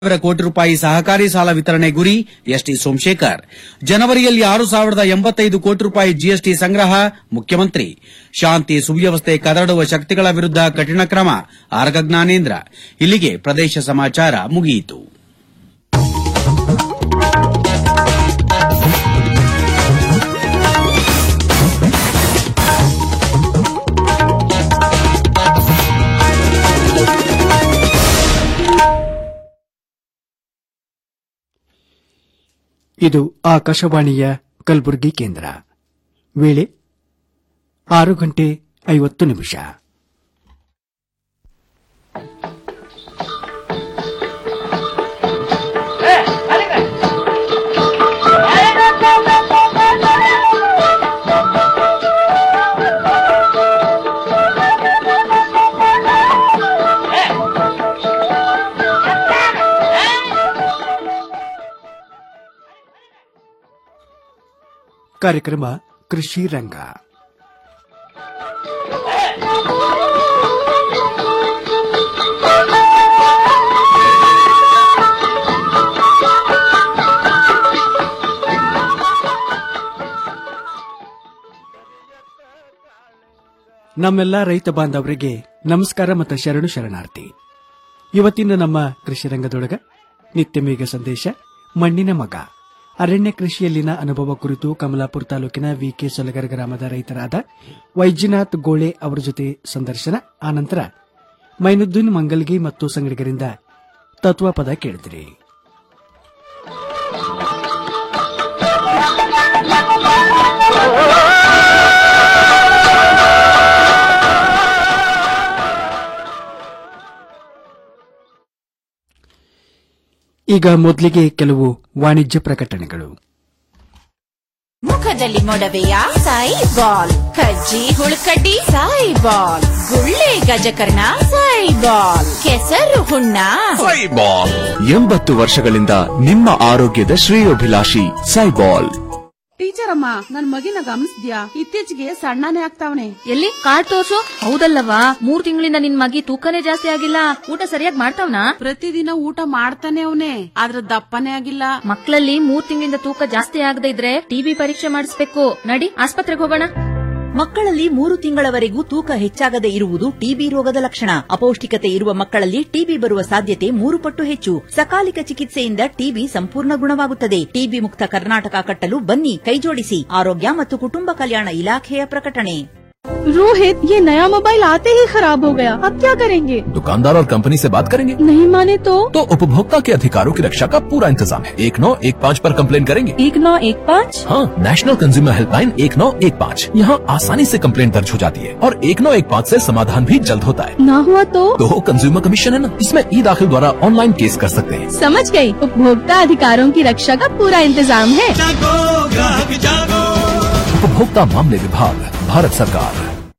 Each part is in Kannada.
ಸಾವಿರ ಕೋಟಿ ರೂಪಾಯಿ ಸಹಕಾರಿ ಸಾಲ ವಿತರಣೆ ಗುರಿ ಎಸ್ಟಿ ಸೋಮಶೇಖರ್ ಜನವರಿಯಲ್ಲಿ ಆರು ಸಾವಿರದ ಎಂಬತ್ತೈದು ಕೋಟಿ ರೂಪಾಯಿ ಜಿಎಸ್ಟಿ ಸಂಗ್ರಹ ಮುಖ್ಯಮಂತ್ರಿ ಶಾಂತಿ ಸುವ್ಯವಸ್ಥೆ ಕದಡುವ ಶಕ್ತಿಗಳ ವಿರುದ್ಧ ಕಠಿಣ ಕ್ರಮ ಆರ್ಗ ಜ್ಞಾನೇಂದ್ರ ಇಲ್ಲಿಗೆ ಪ್ರದೇಶ ಸಮಾಚಾರ ಮುಗಿಯಿತು ಇದು ಆಕಾಶವಾಣಿಯ ಕಲಬುರಗಿ ಕೇಂದ್ರ ವೇಳೆ ಆರು ಗಂಟೆ ಐವತ್ತು ನಿಮಿಷ ಕಾರ್ಯಕ್ರಮ ಕೃಷಿ ರಂಗ ನಮ್ಮೆಲ್ಲ ರೈತ ಬಾಂಧವರಿಗೆ ನಮಸ್ಕಾರ ಮತ್ತು ಶರಣು ಶರಣಾರ್ಥಿ ಇವತ್ತಿನ ನಮ್ಮ ಕೃಷಿ ರಂಗದೊಳಗ ನಿತ್ಯ ಮೇಘ ಸಂದೇಶ ಮಣ್ಣಿನ ಮಗ ಅರಣ್ಯ ಕೃಷಿಯಲ್ಲಿನ ಅನುಭವ ಕುರಿತು ಕಮಲಾಪುರ ತಾಲೂಕಿನ ವಿಕೆ ಸೊಲಗರ ಗ್ರಾಮದ ರೈತರಾದ ವೈದ್ಯನಾಥ್ ಗೋಳೆ ಅವರ ಜೊತೆ ಸಂದರ್ಶನ ಆನಂತರ ಮೈನುದ್ದೀನ್ ಮಂಗಲ್ಗಿ ಮತ್ತು ಸಂಗಡಿಗರಿಂದ ತತ್ವಪದ ಕೇಳಿದಿರಿ ಈಗ ಮೊದಲಿಗೆ ಕೆಲವು ವಾಣಿಜ್ಯ ಪ್ರಕಟಣೆಗಳು ಮುಖದಲ್ಲಿ ಮೊಡವೆಯ ಸಾಯಿ ಬಾಲ್ ಕಜ್ಜಿ ಹುಳುಕಡ್ಡಿ ಸಾಯಿ ಬಾಲ್ ಗುಳ್ಳೆ ಗಜಕರ್ಣ ಸಾಯಿ ಬಾಲ್ ಕೆಸರು ಹುಣ್ಣ ಸೈಬಾಲ್ ಎಂಬತ್ತು ವರ್ಷಗಳಿಂದ ನಿಮ್ಮ ಆರೋಗ್ಯದ ಶ್ರೇಯೋಭಿಲಾಷಿ ಸೈಬಾಲ್ ಟೀಚರ್ ಅಮ್ಮ ನನ್ ಮಗಿನ ಗಮನಿಸ್ದ್ಯಾ ಇತ್ತೀಚೆಗೆ ಸಣ್ಣನೇ ಆಗ್ತಾವನೆ ಎಲ್ಲಿ ಕಾರ್ಡ್ ತೋರ್ಸು ಹೌದಲ್ಲವಾ ಮೂರ್ ತಿಂಗಳಿಂದ ನಿನ್ ಮಗಿ ತೂಕನೇ ಜಾಸ್ತಿ ಆಗಿಲ್ಲ ಊಟ ಸರಿಯಾಗಿ ಮಾಡ್ತಾವ್ನಾ ಪ್ರತಿದಿನ ಊಟ ಮಾಡ್ತಾನೆ ಅವನೇ ಆದ್ರ ದಪ್ಪನೇ ಆಗಿಲ್ಲ ಮಕ್ಕಳಲ್ಲಿ ಮೂರ್ ತಿಂಗಳಿಂದ ತೂಕ ಜಾಸ್ತಿ ಆಗದೆ ಇದ್ರೆ ಟಿಬಿ ಪರೀಕ್ಷೆ ಮಾಡಿಸ್ಬೇಕು ನಡಿ ಆಸ್ಪತ್ರೆಗೆ ಹೋಗೋಣ ಮಕ್ಕಳಲ್ಲಿ ಮೂರು ತಿಂಗಳವರೆಗೂ ತೂಕ ಹೆಚ್ಚಾಗದೆ ಇರುವುದು ಟಿಬಿ ರೋಗದ ಲಕ್ಷಣ ಅಪೌಷ್ಟಿಕತೆ ಇರುವ ಮಕ್ಕಳಲ್ಲಿ ಟಿಬಿ ಬರುವ ಸಾಧ್ಯತೆ ಮೂರು ಪಟ್ಟು ಹೆಚ್ಚು ಸಕಾಲಿಕ ಚಿಕಿತ್ಸೆಯಿಂದ ಟಿಬಿ ಸಂಪೂರ್ಣ ಗುಣವಾಗುತ್ತದೆ ಟಿಬಿ ಮುಕ್ತ ಕರ್ನಾಟಕ ಕಟ್ಟಲು ಬನ್ನಿ ಕೈಜೋಡಿಸಿ ಆರೋಗ್ಯ ಮತ್ತು ಕುಟುಂಬ ಕಲ್ಯಾಣ ಇಲಾಖೆಯ ಪ್ರಕಟಣೆ रोहित ये नया मोबाइल आते ही खराब हो गया अब क्या करेंगे दुकानदार और कंपनी से बात करेंगे नहीं माने तो तो उपभोक्ता के अधिकारों की रक्षा का पूरा इंतजाम है एक नौ एक पाँच पर कंप्लेन करेंगे एक नौ एक पाँच हाँ नेशनल कंज्यूमर हेल्पलाइन एक नौ एक पाँच यहाँ आसानी से कंप्लेन दर्ज हो जाती है और एक नौ एक पाँच ऐसी समाधान भी जल्द होता है ना हुआ तो तो कंज्यूमर कमीशन है ना इसमें ई दाखिल द्वारा ऑनलाइन केस कर सकते हैं समझ गई उपभोक्ता अधिकारों की रक्षा का पूरा इंतजाम है उपभोक्ता मामले विभाग भारत सरकार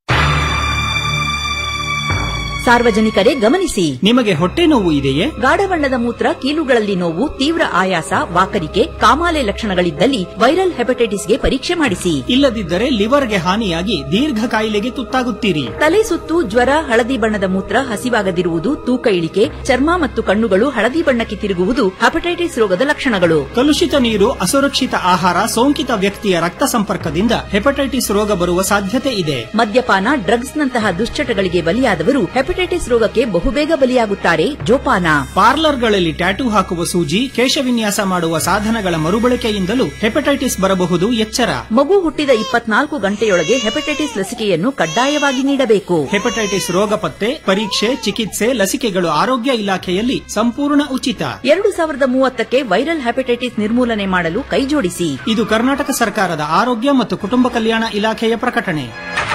ಸಾರ್ವಜನಿಕರೇ ಗಮನಿಸಿ ನಿಮಗೆ ಹೊಟ್ಟೆ ನೋವು ಇದೆಯೇ ಗಾಢ ಬಣ್ಣದ ಮೂತ್ರ ಕೀಲುಗಳಲ್ಲಿ ನೋವು ತೀವ್ರ ಆಯಾಸ ವಾಕರಿಕೆ ಕಾಮಾಲೆ ಲಕ್ಷಣಗಳಿದ್ದಲ್ಲಿ ವೈರಲ್ ಹೆಪಟೈಟಿಸ್ಗೆ ಪರೀಕ್ಷೆ ಮಾಡಿಸಿ ಇಲ್ಲದಿದ್ದರೆ ಲಿವರ್ಗೆ ಹಾನಿಯಾಗಿ ದೀರ್ಘ ಕಾಯಿಲೆಗೆ ತುತ್ತಾಗುತ್ತೀರಿ ತಲೆ ಸುತ್ತು ಜ್ವರ ಹಳದಿ ಬಣ್ಣದ ಮೂತ್ರ ಹಸಿವಾಗದಿರುವುದು ತೂಕ ಇಳಿಕೆ ಚರ್ಮ ಮತ್ತು ಕಣ್ಣುಗಳು ಹಳದಿ ಬಣ್ಣಕ್ಕೆ ತಿರುಗುವುದು ಹೆಪಟೈಟಿಸ್ ರೋಗದ ಲಕ್ಷಣಗಳು ಕಲುಷಿತ ನೀರು ಅಸುರಕ್ಷಿತ ಆಹಾರ ಸೋಂಕಿತ ವ್ಯಕ್ತಿಯ ರಕ್ತ ಸಂಪರ್ಕದಿಂದ ಹೆಪಟೈಟಿಸ್ ರೋಗ ಬರುವ ಸಾಧ್ಯತೆ ಇದೆ ಮದ್ಯಪಾನ ಡ್ರಗ್ಸ್ ನಂತಹ ದುಶ್ಚಟಗಳಿಗೆ ಬಲಿಯಾದವರು ಹೆಪಟೈಟಿಸ್ ರೋಗಕ್ಕೆ ಬಹುಬೇಗ ಬಲಿಯಾಗುತ್ತಾರೆ ಜೋಪಾನ ಪಾರ್ಲರ್ಗಳಲ್ಲಿ ಟ್ಯಾಟೂ ಹಾಕುವ ಸೂಜಿ ಕೇಶವಿನ್ಯಾಸ ಮಾಡುವ ಸಾಧನಗಳ ಮರುಬಳಕೆಯಿಂದಲೂ ಹೆಪಟೈಟಿಸ್ ಬರಬಹುದು ಎಚ್ಚರ ಮಗು ಹುಟ್ಟಿದ ಇಪ್ಪತ್ನಾಲ್ಕು ಗಂಟೆಯೊಳಗೆ ಹೆಪಟೈಟಿಸ್ ಲಸಿಕೆಯನ್ನು ಕಡ್ಡಾಯವಾಗಿ ನೀಡಬೇಕು ಹೆಪಟೈಟಿಸ್ ರೋಗ ಪತ್ತೆ ಪರೀಕ್ಷೆ ಚಿಕಿತ್ಸೆ ಲಸಿಕೆಗಳು ಆರೋಗ್ಯ ಇಲಾಖೆಯಲ್ಲಿ ಸಂಪೂರ್ಣ ಉಚಿತ ಎರಡು ಸಾವಿರದ ಮೂವತ್ತಕ್ಕೆ ವೈರಲ್ ಹೆಪಟೈಟಿಸ್ ನಿರ್ಮೂಲನೆ ಮಾಡಲು ಕೈಜೋಡಿಸಿ ಇದು ಕರ್ನಾಟಕ ಸರ್ಕಾರದ ಆರೋಗ್ಯ ಮತ್ತು ಕುಟುಂಬ ಕಲ್ಯಾಣ ಇಲಾಖೆಯ ಪ್ರಕಟಣೆ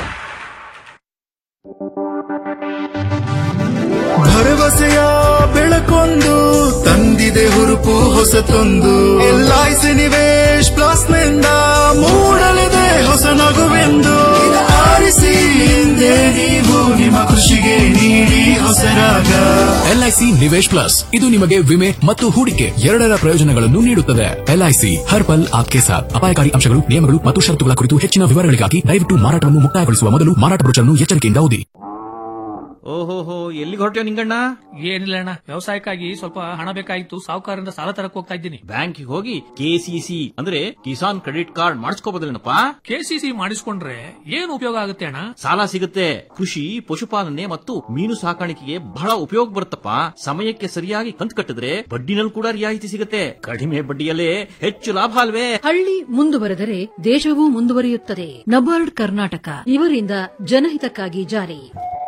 ಭರವಸೆಯ ಬೆಳಕೊಂದು ತಂದಿದೆ ಹುರುಪು ಹೊಸತೊಂದು ಎಲ್ಐಸಿ ನಿವೇಶ್ ಪ್ಲಸ್ ನಿಂದ ಮೂಡಲಿದೆ ಹೊಸ ನಗುವೆಂದು ಇದು ಆರಿಸಿ ಹಿಂದೆ ನೀವು ನಿಮ್ಮ ಕೃಷಿಗೆ ನೀಡಿ ಹೊಸರಾಗ ಎಲ್ಐಸಿ ನಿವೇಶ್ ಪ್ಲಸ್ ಇದು ನಿಮಗೆ ವಿಮೆ ಮತ್ತು ಹೂಡಿಕೆ ಎರಡರ ಪ್ರಯೋಜನಗಳನ್ನು ನೀಡುತ್ತದೆ ಎಲ್ಐಸಿ ಹರ್ ಪಲ್ ಆಪ್ಕೆ ಸಾಥ್ ಅಪಾಯಕಾರಿ ಅಂಶಗಳು ನಿಯಮಗಳು ಮತ್ತು ಷರತ್ತುಗಳ ಕುರಿತು ಹೆಚ್ಚಿನ ವಿವರಗಳಿಗಾಗಿ ದಯವಿಟ್ಟು ಮಾರಾಟವನ್ನು ಮುಕ್ತಾಯಗೊಳಿಸುವ ಮೊದಲು ಮಾರಾಟ ಬ್ರೋಚರ್ನ್ನು ಎಚ್ಚರಿಕೆಯಿಂದ ಓದಿ ಓಹೋಹೋ ಎಲ್ಲಿಗೆ ಹೊರಟ್ಯೋ ನಿಂಗಣ್ಣ ಏನಿಲ್ಲ ಅಣ್ಣ ವ್ಯವಸಾಯಕ್ಕಾಗಿ ಸ್ವಲ್ಪ ಹಣ ಬೇಕಾಗಿತ್ತು ಸಾಹುಕಾರರಿಂದ ಸಾಲ ತರಕ್ ಹೋಗ್ತಾ ಇದ್ದೀನಿ ಬ್ಯಾಂಕಿಗೆ ಹೋಗಿ ಕೆಸಿಸಿ ಅಂದ್ರೆ ಕಿಸಾನ್ ಕ್ರೆಡಿಟ್ ಕಾರ್ಡ್ ಮಾಡಿಸ್ಕೋಬೋದಿಲ್ಲನಪ್ಪ ಕೆಸಿಸಿ ಮಾಡಿಸ್ಕೊಂಡ್ರೆ ಏನ್ ಉಪಯೋಗ ಆಗುತ್ತೆ ಅಣ್ಣ ಸಾಲ ಸಿಗುತ್ತೆ ಕೃಷಿ ಪಶುಪಾಲನೆ ಮತ್ತು ಮೀನು ಸಾಕಾಣಿಕೆಗೆ ಬಹಳ ಉಪಯೋಗ ಬರುತ್ತಪ್ಪ ಸಮಯಕ್ಕೆ ಸರಿಯಾಗಿ ಕಂತು ಕಟ್ಟಿದ್ರೆ ಬಡ್ಡಿನಲ್ಲಿ ಕೂಡ ರಿಯಾಯಿತಿ ಸಿಗುತ್ತೆ ಕಡಿಮೆ ಬಡ್ಡಿಯಲ್ಲೇ ಹೆಚ್ಚು ಲಾಭ ಅಲ್ವೇ ಹಳ್ಳಿ ಮುಂದುವರೆದರೆ ದೇಶವೂ ಮುಂದುವರಿಯುತ್ತದೆ ನಬಾರ್ಡ್ ಕರ್ನಾಟಕ ಇವರಿಂದ ಜನಹಿತಕ್ಕಾಗಿ ಜಾರಿ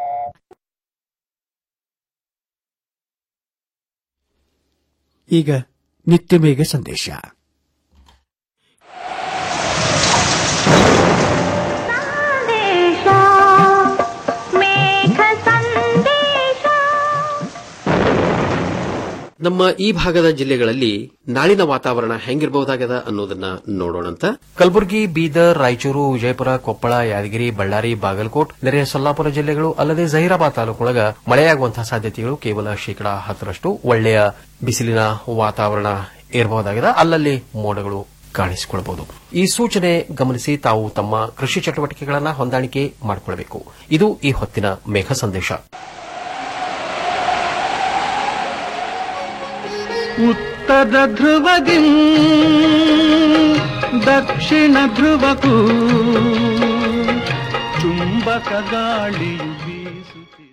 ಈಗ ನಿತ್ಯ ಮೇಘ ಸಂದೇಶ ನಮ್ಮ ಈ ಭಾಗದ ಜಿಲ್ಲೆಗಳಲ್ಲಿ ನಾಳಿನ ವಾತಾವರಣ ಹೆಂಗಿರಬಹುದಾಗದ ಅನ್ನೋದನ್ನ ನೋಡೋಣಂತ ಕಲಬುರಗಿ ಬೀದರ್ ರಾಯಚೂರು ವಿಜಯಪುರ ಕೊಪ್ಪಳ ಯಾದಗಿರಿ ಬಳ್ಳಾರಿ ಬಾಗಲಕೋಟ್ ನೆರೆಯ ಸೊಲ್ಲಾಪುರ ಜಿಲ್ಲೆಗಳು ಅಲ್ಲದೆ ಜಹೀರಾಬಾದ್ ತಾಲೂಕೊಳಗ ಮಳೆಯಾಗುವಂತಹ ಸಾಧ್ಯತೆಗಳು ಕೇವಲ ಶೇಕಡಾ ಹತ್ತರಷ್ಟು ಒಳ್ಳೆಯ ಬಿಸಿಲಿನ ವಾತಾವರಣ ಇರಬಹುದಾಗಿದೆ ಅಲ್ಲಲ್ಲಿ ಮೋಡಗಳು ಕಾಣಿಸಿಕೊಳ್ಳಬಹುದು ಈ ಸೂಚನೆ ಗಮನಿಸಿ ತಾವು ತಮ್ಮ ಕೃಷಿ ಚಟುವಟಿಕೆಗಳನ್ನು ಹೊಂದಾಣಿಕೆ ಮಾಡಿಕೊಳ್ಳಬೇಕು ಇದು ಈ ಹೊತ್ತಿನ ಮೇಘ ಸಂದೇಶ ಉತ್ತರ ಧ್ರುವದಿ ದಕ್ಷಿಣ ಧ್ರುವಕ್ಕೂ ಚುಂಬಕ ಗಾಳಿಯು ಬೀಸುತ್ತಿದೆ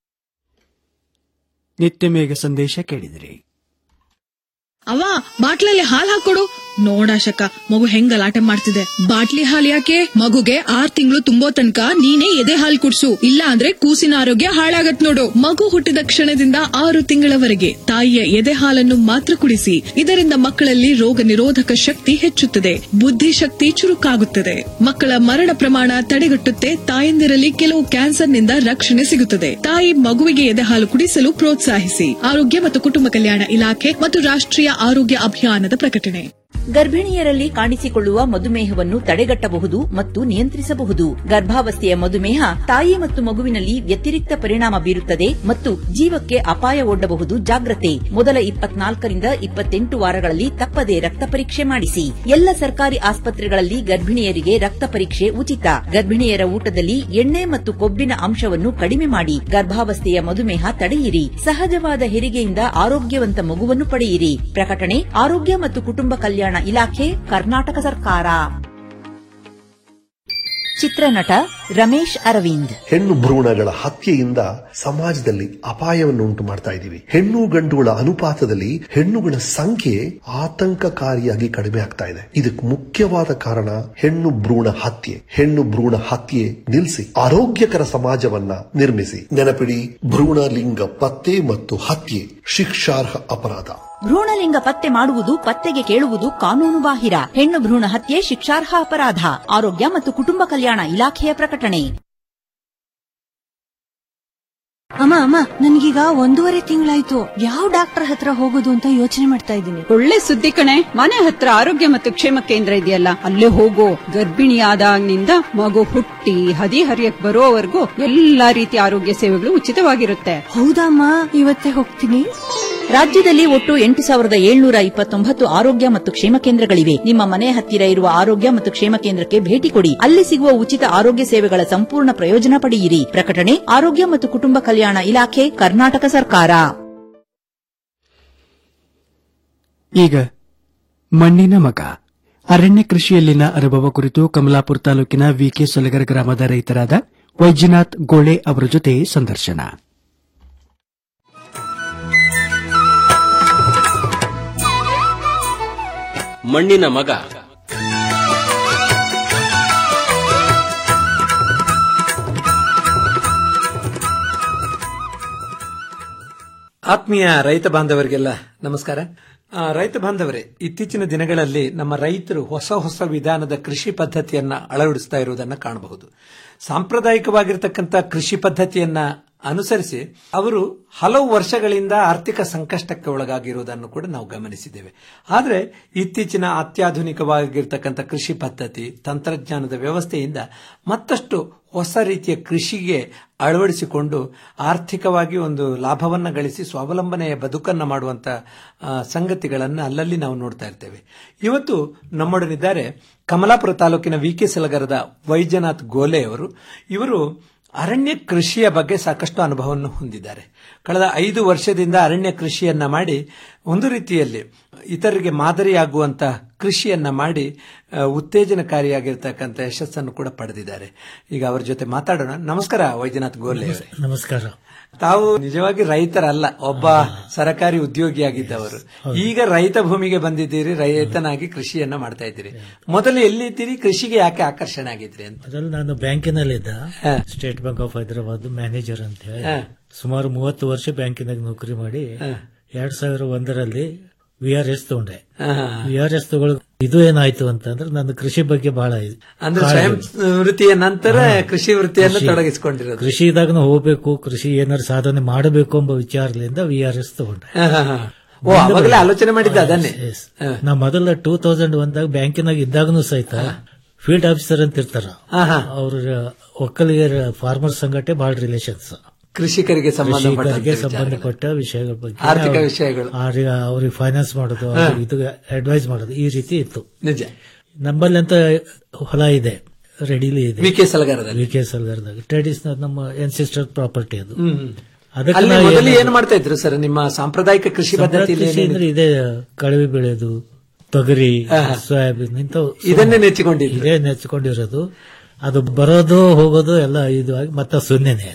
ನಿತ್ಯ ಮೇಘ ಸಂದೇಶ ಕೇಳಿದಿರಿ ಅವ ಬಾಟ್ಲಲ್ಲಿ ಹಾಲ್ ಹಾಕೊಡು ನೋಡಾಶಕ ಮಗು ಹೆಂಗ್ ಗಲಾಟೆ ಮಾಡ್ತಿದೆ ಬಾಟ್ಲಿ ಹಾಲ್ ಯಾಕೆ ಮಗುಗೆ ಆರ್ ತಿಂಗಳು ತುಂಬೋ ತನಕ ನೀನೇ ಎದೆ ಹಾಲ್ ಕುಡ್ಸು ಇಲ್ಲ ಅಂದ್ರೆ ಕೂಸಿನ ಆರೋಗ್ಯ ಹಾಳಾಗತ್ ನೋಡು ಮಗು ಹುಟ್ಟಿದ ಕ್ಷಣದಿಂದ ಆರು ತಿಂಗಳವರೆಗೆ ತಾಯಿಯ ಎದೆ ಹಾಲನ್ನು ಮಾತ್ರ ಕುಡಿಸಿ ಇದರಿಂದ ಮಕ್ಕಳಲ್ಲಿ ರೋಗ ನಿರೋಧಕ ಶಕ್ತಿ ಹೆಚ್ಚುತ್ತದೆ ಬುದ್ಧಿಶಕ್ತಿ ಚುರುಕಾಗುತ್ತದೆ ಮಕ್ಕಳ ಮರಣ ಪ್ರಮಾಣ ತಡೆಗಟ್ಟುತ್ತೆ ತಾಯಂದಿರಲ್ಲಿ ಕೆಲವು ಕ್ಯಾನ್ಸರ್ನಿಂದ ರಕ್ಷಣೆ ಸಿಗುತ್ತದೆ ತಾಯಿ ಮಗುವಿಗೆ ಎದೆ ಹಾಲು ಕುಡಿಸಲು ಪ್ರೋತ್ಸಾಹಿಸಿ ಆರೋಗ್ಯ ಮತ್ತು ಕುಟುಂಬ ಕಲ್ಯಾಣ ಇಲಾಖೆ ಮತ್ತು ರಾಷ್ಟ್ರೀಯ ಆರೋಗ್ಯ ಅಭಿಯಾನದ ಪ್ರಕಟಣೆ ಗರ್ಭಿಣಿಯರಲ್ಲಿ ಕಾಣಿಸಿಕೊಳ್ಳುವ ಮಧುಮೇಹವನ್ನು ತಡೆಗಟ್ಟಬಹುದು ಮತ್ತು ನಿಯಂತ್ರಿಸಬಹುದು ಗರ್ಭಾವಸ್ಥೆಯ ಮಧುಮೇಹ ತಾಯಿ ಮತ್ತು ಮಗುವಿನಲ್ಲಿ ವ್ಯತಿರಿಕ್ತ ಪರಿಣಾಮ ಬೀರುತ್ತದೆ ಮತ್ತು ಜೀವಕ್ಕೆ ಅಪಾಯ ಒಡ್ಡಬಹುದು ಜಾಗ್ರತೆ ಮೊದಲ ಇಪ್ಪತ್ನಾಲ್ಕರಿಂದ ಇಪ್ಪತ್ತೆಂಟು ವಾರಗಳಲ್ಲಿ ತಪ್ಪದೆ ರಕ್ತ ಪರೀಕ್ಷೆ ಮಾಡಿಸಿ ಎಲ್ಲ ಸರ್ಕಾರಿ ಆಸ್ಪತ್ರೆಗಳಲ್ಲಿ ಗರ್ಭಿಣಿಯರಿಗೆ ರಕ್ತ ಪರೀಕ್ಷೆ ಉಚಿತ ಗರ್ಭಿಣಿಯರ ಊಟದಲ್ಲಿ ಎಣ್ಣೆ ಮತ್ತು ಕೊಬ್ಬಿನ ಅಂಶವನ್ನು ಕಡಿಮೆ ಮಾಡಿ ಗರ್ಭಾವಸ್ಥೆಯ ಮಧುಮೇಹ ತಡೆಯಿರಿ ಸಹಜವಾದ ಹೆರಿಗೆಯಿಂದ ಆರೋಗ್ಯವಂತ ಮಗುವನ್ನು ಪಡೆಯಿರಿ ಪ್ರಕಟಣೆ ಆರೋಗ್ಯ ಮತ್ತು ಕುಟುಂಬ ಕಲ್ಯಾಣ ಇಲಾಖೆ ಕರ್ನಾಟಕ ಸರ್ಕಾರ ಚಿತ್ರನಟ ರಮೇಶ್ ಅರವಿಂದ್ ಹೆಣ್ಣು ಭ್ರೂಣಗಳ ಹತ್ಯೆಯಿಂದ ಸಮಾಜದಲ್ಲಿ ಅಪಾಯವನ್ನು ಉಂಟು ಮಾಡ್ತಾ ಇದ್ದೀವಿ ಹೆಣ್ಣು ಗಂಡುಗಳ ಅನುಪಾತದಲ್ಲಿ ಹೆಣ್ಣುಗಳ ಸಂಖ್ಯೆ ಆತಂಕಕಾರಿಯಾಗಿ ಕಡಿಮೆ ಆಗ್ತಾ ಇದೆ ಇದಕ್ಕೆ ಮುಖ್ಯವಾದ ಕಾರಣ ಹೆಣ್ಣು ಭ್ರೂಣ ಹತ್ಯೆ ಹೆಣ್ಣು ಭ್ರೂಣ ಹತ್ಯೆ ನಿಲ್ಲಿಸಿ ಆರೋಗ್ಯಕರ ಸಮಾಜವನ್ನ ನಿರ್ಮಿಸಿ ನೆನಪಿಡಿ ಭ್ರೂಣ ಲಿಂಗ ಪತ್ತೆ ಮತ್ತು ಹತ್ಯೆ ಶಿಕ್ಷಾರ್ಹ ಅಪರಾಧ ಭ್ರೂಣಲಿಂಗ ಪತ್ತೆ ಮಾಡುವುದು ಪತ್ತೆಗೆ ಕೇಳುವುದು ಕಾನೂನು ಬಾಹಿರ ಹೆಣ್ಣು ಭ್ರೂಣ ಹತ್ಯೆ ಶಿಕ್ಷಾರ್ಹ ಅಪರಾಧ ಆರೋಗ್ಯ ಮತ್ತು ಕುಟುಂಬ ಕಲ್ಯಾಣ ಇಲಾಖೆಯ ಪ್ರಕಟಣೆ ಅಮ್ಮ ಅಮ್ಮ ನನ್ಗೀಗ ಒಂದೂವರೆ ತಿಂಗಳಾಯ್ತು ಯಾವ ಡಾಕ್ಟರ್ ಹತ್ರ ಹೋಗೋದು ಅಂತ ಯೋಚನೆ ಮಾಡ್ತಾ ಇದ್ದೀನಿ ಒಳ್ಳೆ ಸುದ್ದಿ ಕಣೆ ಮನೆ ಹತ್ರ ಆರೋಗ್ಯ ಮತ್ತು ಕ್ಷೇಮ ಕೇಂದ್ರ ಇದೆಯಲ್ಲ ಅಲ್ಲೇ ಹೋಗೋ ಗರ್ಭಿಣಿಯಾದಾಗಿನಿಂದ ಮಗು ಹುಟ್ಟಿ ಹದಿ ಹರಿಯಕ್ ಬರೋವರೆಗೂ ಎಲ್ಲಾ ರೀತಿಯ ಆರೋಗ್ಯ ಸೇವೆಗಳು ಉಚಿತವಾಗಿರುತ್ತೆ ಹೌದಮ್ಮ ಇವತ್ತೇ ಹೋಗ್ತೀನಿ ರಾಜ್ಯದಲ್ಲಿ ಒಟ್ಟು ಎಂಟು ಸಾವಿರದ ಏಳ್ನೂರ ಇಪ್ಪತ್ತೊಂಬತ್ತು ಆರೋಗ್ಯ ಮತ್ತು ಕ್ಷೇಮ ಕೇಂದ್ರಗಳಿವೆ ನಿಮ್ಮ ಮನೆ ಹತ್ತಿರ ಇರುವ ಆರೋಗ್ಯ ಮತ್ತು ಕ್ಷೇಮ ಕೇಂದ್ರಕ್ಕೆ ಭೇಟಿ ಕೊಡಿ ಅಲ್ಲಿ ಸಿಗುವ ಉಚಿತ ಆರೋಗ್ಯ ಸೇವೆಗಳ ಸಂಪೂರ್ಣ ಪ್ರಯೋಜನ ಪಡೆಯಿರಿ ಪ್ರಕಟಣೆ ಆರೋಗ್ಯ ಮತ್ತು ಕುಟುಂಬ ಕಲ್ಯಾಣ ಇಲಾಖೆ ಕರ್ನಾಟಕ ಸರ್ಕಾರ ಈಗ ಮಣ್ಣಿನ ಮಗ ಅರಣ್ಯ ಕೃಷಿಯಲ್ಲಿನ ಅನುಭವ ಕುರಿತು ಕಮಲಾಪುರ ತಾಲೂಕಿನ ವಿಕೆ ಸೊಲಗರ ಗ್ರಾಮದ ರೈತರಾದ ವೈದ್ಯನಾಥ್ ಗೋಳೆ ಅವರ ಜೊತೆ ಸಂದರ್ಶನ ಮಣ್ಣಿನ ಮಗ ಆತ್ಮೀಯ ರೈತ ಬಾಂಧವರಿಗೆಲ್ಲ ನಮಸ್ಕಾರ ಆ, ರೈತ ಬಾಂಧವರೇ ಇತ್ತೀಚಿನ ದಿನಗಳಲ್ಲಿ ನಮ್ಮ ರೈತರು ಹೊಸ ಹೊಸ ವಿಧಾನದ ಕೃಷಿ ಪದ್ಧತಿಯನ್ನ ಅಳವಡಿಸ್ತಾ ಇರುವುದನ್ನು ಕಾಣಬಹುದು ಸಾಂಪ್ರದಾಯಿಕವಾಗಿರ್ತಕ್ಕಂಥ ಕೃಷಿ ಪದ್ಧತಿಯನ್ನ ಅನುಸರಿಸಿ ಅವರು ಹಲವು ವರ್ಷಗಳಿಂದ ಆರ್ಥಿಕ ಸಂಕಷ್ಟಕ್ಕೆ ಒಳಗಾಗಿರುವುದನ್ನು ಕೂಡ ನಾವು ಗಮನಿಸಿದ್ದೇವೆ ಆದರೆ ಇತ್ತೀಚಿನ ಅತ್ಯಾಧುನಿಕವಾಗಿರ್ತಕ್ಕಂಥ ಕೃಷಿ ಪದ್ಧತಿ ತಂತ್ರಜ್ಞಾನದ ವ್ಯವಸ್ಥೆಯಿಂದ ಮತ್ತಷ್ಟು ಹೊಸ ರೀತಿಯ ಕೃಷಿಗೆ ಅಳವಡಿಸಿಕೊಂಡು ಆರ್ಥಿಕವಾಗಿ ಒಂದು ಲಾಭವನ್ನ ಗಳಿಸಿ ಸ್ವಾವಲಂಬನೆಯ ಬದುಕನ್ನ ಮಾಡುವಂತ ಆ, ಸಂಗತಿಗಳನ್ನ ಅಲ್ಲಲ್ಲಿ ನಾವು ನೋಡ್ತಾ ಇರ್ತೇವೆ ಇವತ್ತು ನಮ್ಮೊಡನಿದ್ದಾರೆ ಕಮಲಾಪುರ ತಾಲೂಕಿನ ವಿ ಕೆ ಸಲಗರದ ವೈದ್ಯನಾಥ್ ಗೋಲೆ ಅವರು ಇವರು ಅರಣ್ಯ ಕೃಷಿಯ ಬಗ್ಗೆ ಸಾಕಷ್ಟು ಅನುಭವವನ್ನು ಹೊಂದಿದ್ದಾರೆ ಕಳೆದ ಐದು ವರ್ಷದಿಂದ ಅರಣ್ಯ ಕೃಷಿಯನ್ನ ಮಾಡಿ ಒಂದು ರೀತಿಯಲ್ಲಿ ಇತರರಿಗೆ ಮಾದರಿಯಾಗುವಂತ ಕೃಷಿಯನ್ನ ಮಾಡಿ ಆ, ಉತ್ತೇಜನಕಾರಿಯಾಗಿರ್ತಕ್ಕಂಥ ಯಶಸ್ಸನ್ನು ಕೂಡ ಪಡೆದಿದ್ದಾರೆ ಈಗ ಅವರ ಜೊತೆ ಮಾತಾಡೋಣ ನಮಸ್ಕಾರ ವೈದ್ಯನಾಥ್ ಗೋಲೆ ಅವರೇ. ನಮಸ್ಕಾರ ತಾವು ನಿಜವಾಗಿ ರೈತರಲ್ಲ ಒಬ್ಬ ಸರಕಾರಿ ಉದ್ಯೋಗಿಯಾಗಿದ್ದವರು ಈಗ ರೈತ ಭೂಮಿಗೆ ಬಂದಿದ್ದೀರಿ ರೈತನಾಗಿ ಕೃಷಿಯನ್ನ ಮಾಡ್ತಾ ಇದ್ದೀರಿ ಮೊದಲು ಎಲ್ಲಿದ್ದೀರಿ ಕೃಷಿಗೆ ಯಾಕೆ ಆಕರ್ಷಣೆ ಆಗಿದ್ರಿ ಅಂತ ಮೊದಲು ನಾನು ಬ್ಯಾಂಕಿನಲ್ಲಿದ್ದ State Bank of Hyderabad manager ಅಂತ ಹೇಳಿ ಹಾ. ಸುಮಾರು ಮೂವತ್ತು ವರ್ಷ ಬ್ಯಾಂಕಿನಾಗ ನೌಕರಿ ಮಾಡಿ ಎರಡ್ ಸಾವಿರ ಒಂದರಲ್ಲಿ ವಿ ಆರ್ ಎಸ್ ತಗೊಂಡೆ ವಿ ಆರ್ ಎಸ್ ತಗೊಳ್ ಇದು ಏನಾಯ್ತು ಅಂತಂದ್ರೆ ನನ್ನ ಕೃಷಿ ಬಗ್ಗೆ ಬಹಳ ಇದು. ಅಂದ್ರೆ ಕಾಳಜಿ. ಸ್ವಯಂ ವೃತ್ತಿಯ ನಂತರ ಹಾ. ಕೃಷಿ ವೃತ್ತಿಯನ್ನು ಕೃಷಿ. ತೊಡಗಿಸಿಕೊಂಡಿರೋದು ಕೃಷಿದಾಗ ಹೋಗ್ಬೇಕು ಕೃಷಿ ಏನಾದ್ರು ಸಾಧನೆ ಮಾಡಬೇಕು ಎಂಬ ವಿಚಾರದಿಂದ ವಿ ಆರ್ ಎಸ್ ತಗೊಂಡೆ ಹಾ, ಹಾ, ಹಾ. ಓ ಅವಾಗಲೇ ಆಲೋಚನೆ ಮಾಡಿದ್ದ ಅದನ್ನೇ ನಾ ಮೊದಲ ಟೂ ತೌಸಂಡ್ ಒಂದಾಗ ಬ್ಯಾಂಕಿನಾಗ ಇದ್ದಾಗನು ಸಹಿತ ಫೀಲ್ಡ್ ಆಫೀಸರ್ ಅಂತ ಇರ್ತಾರ ಹಾ, ಹಾ. ಅವ್ರ ಒಕ್ಕಲಿಗರ ಫಾರ್ಮರ್ ಸಂಘಟನೆ ಬಹಳ ರಿಲೇಷನ್ಸ್ ಕೃಷಿಕರಿಗೆ ಸಂಬಂಧಪಟ್ಟ ಕೃಷಿಕರಿಗೆ ಸಂಬಂಧಪಟ್ಟ ವಿಷಯಗಳ ಬಗ್ಗೆ ಆರ್ಥಿಕ ನಾವು ವಿಷಯಗಳು. ಅವ್ರಿಗೆ ಅವ್ರಿಗೆ ಫೈನಾನ್ಸ್ ಮಾಡೋದು ಹಾ. ಅವ್ರಿಗೆ ಇದು ಅಡ್ವೈಸ್ ಮಾಡೋದು ಈ ರೀತಿ ಇತ್ತು ನಿಜ ನಮ್ಮಲ್ಲಿ ಅಂತ ಹೊಲ ಇದೆ ರೆಡಿಲಿ ಇದೆ ವಿ ಕೆ ಸಲಗರದಲ್ಲಿ. ವಿ ಕೆ ಸಲಗರದಾಗ ಟ್ರೆಡಿಷನಲ್ ನಮ್ಮ ಎನ್ಸಿಸ್ಟರ್ ಪ್ರಾಪರ್ಟಿ ಅದು ಹ್ಮ್, ಹ್ಮ್. ಅದಕ್ಕೆ ಅಲ್ಲಿ ನಾವು ಮೊದಲು ಏನು- ಏನು ಮಾಡ್ತಾ ಇದ್ರು ಸರ್ ನಿಮ್ಮ ಸಾಂಪ್ರದಾಯಿಕ ಕೃಷಿ ಪದ್ಧತಿಯಲ್ಲಿ ಕೃಷಿ ಏನೇನು- ಅಂದ್ರೆ ಇದೆ ಕಳವಿ ಬೆಳೆಯೋದು ತೊಗರಿ ಹಾ, ಹಾ. ಸೋಯಾಬೀನ್ ಇಂಥವು ಇದನ್ನೇ ನೆಚ್ಚಿಕೊಂಡಿದ್ರು. ಇದೇ ನೆಚ್ಚಿಕೊಂಡಿರೋದು ಅದು ಬರೋದು ಹೋಗೋದು ಎಲ್ಲ ಇದು ಆಗಿ ಮತ್ತೆ ಶೂನ್ಯನೇ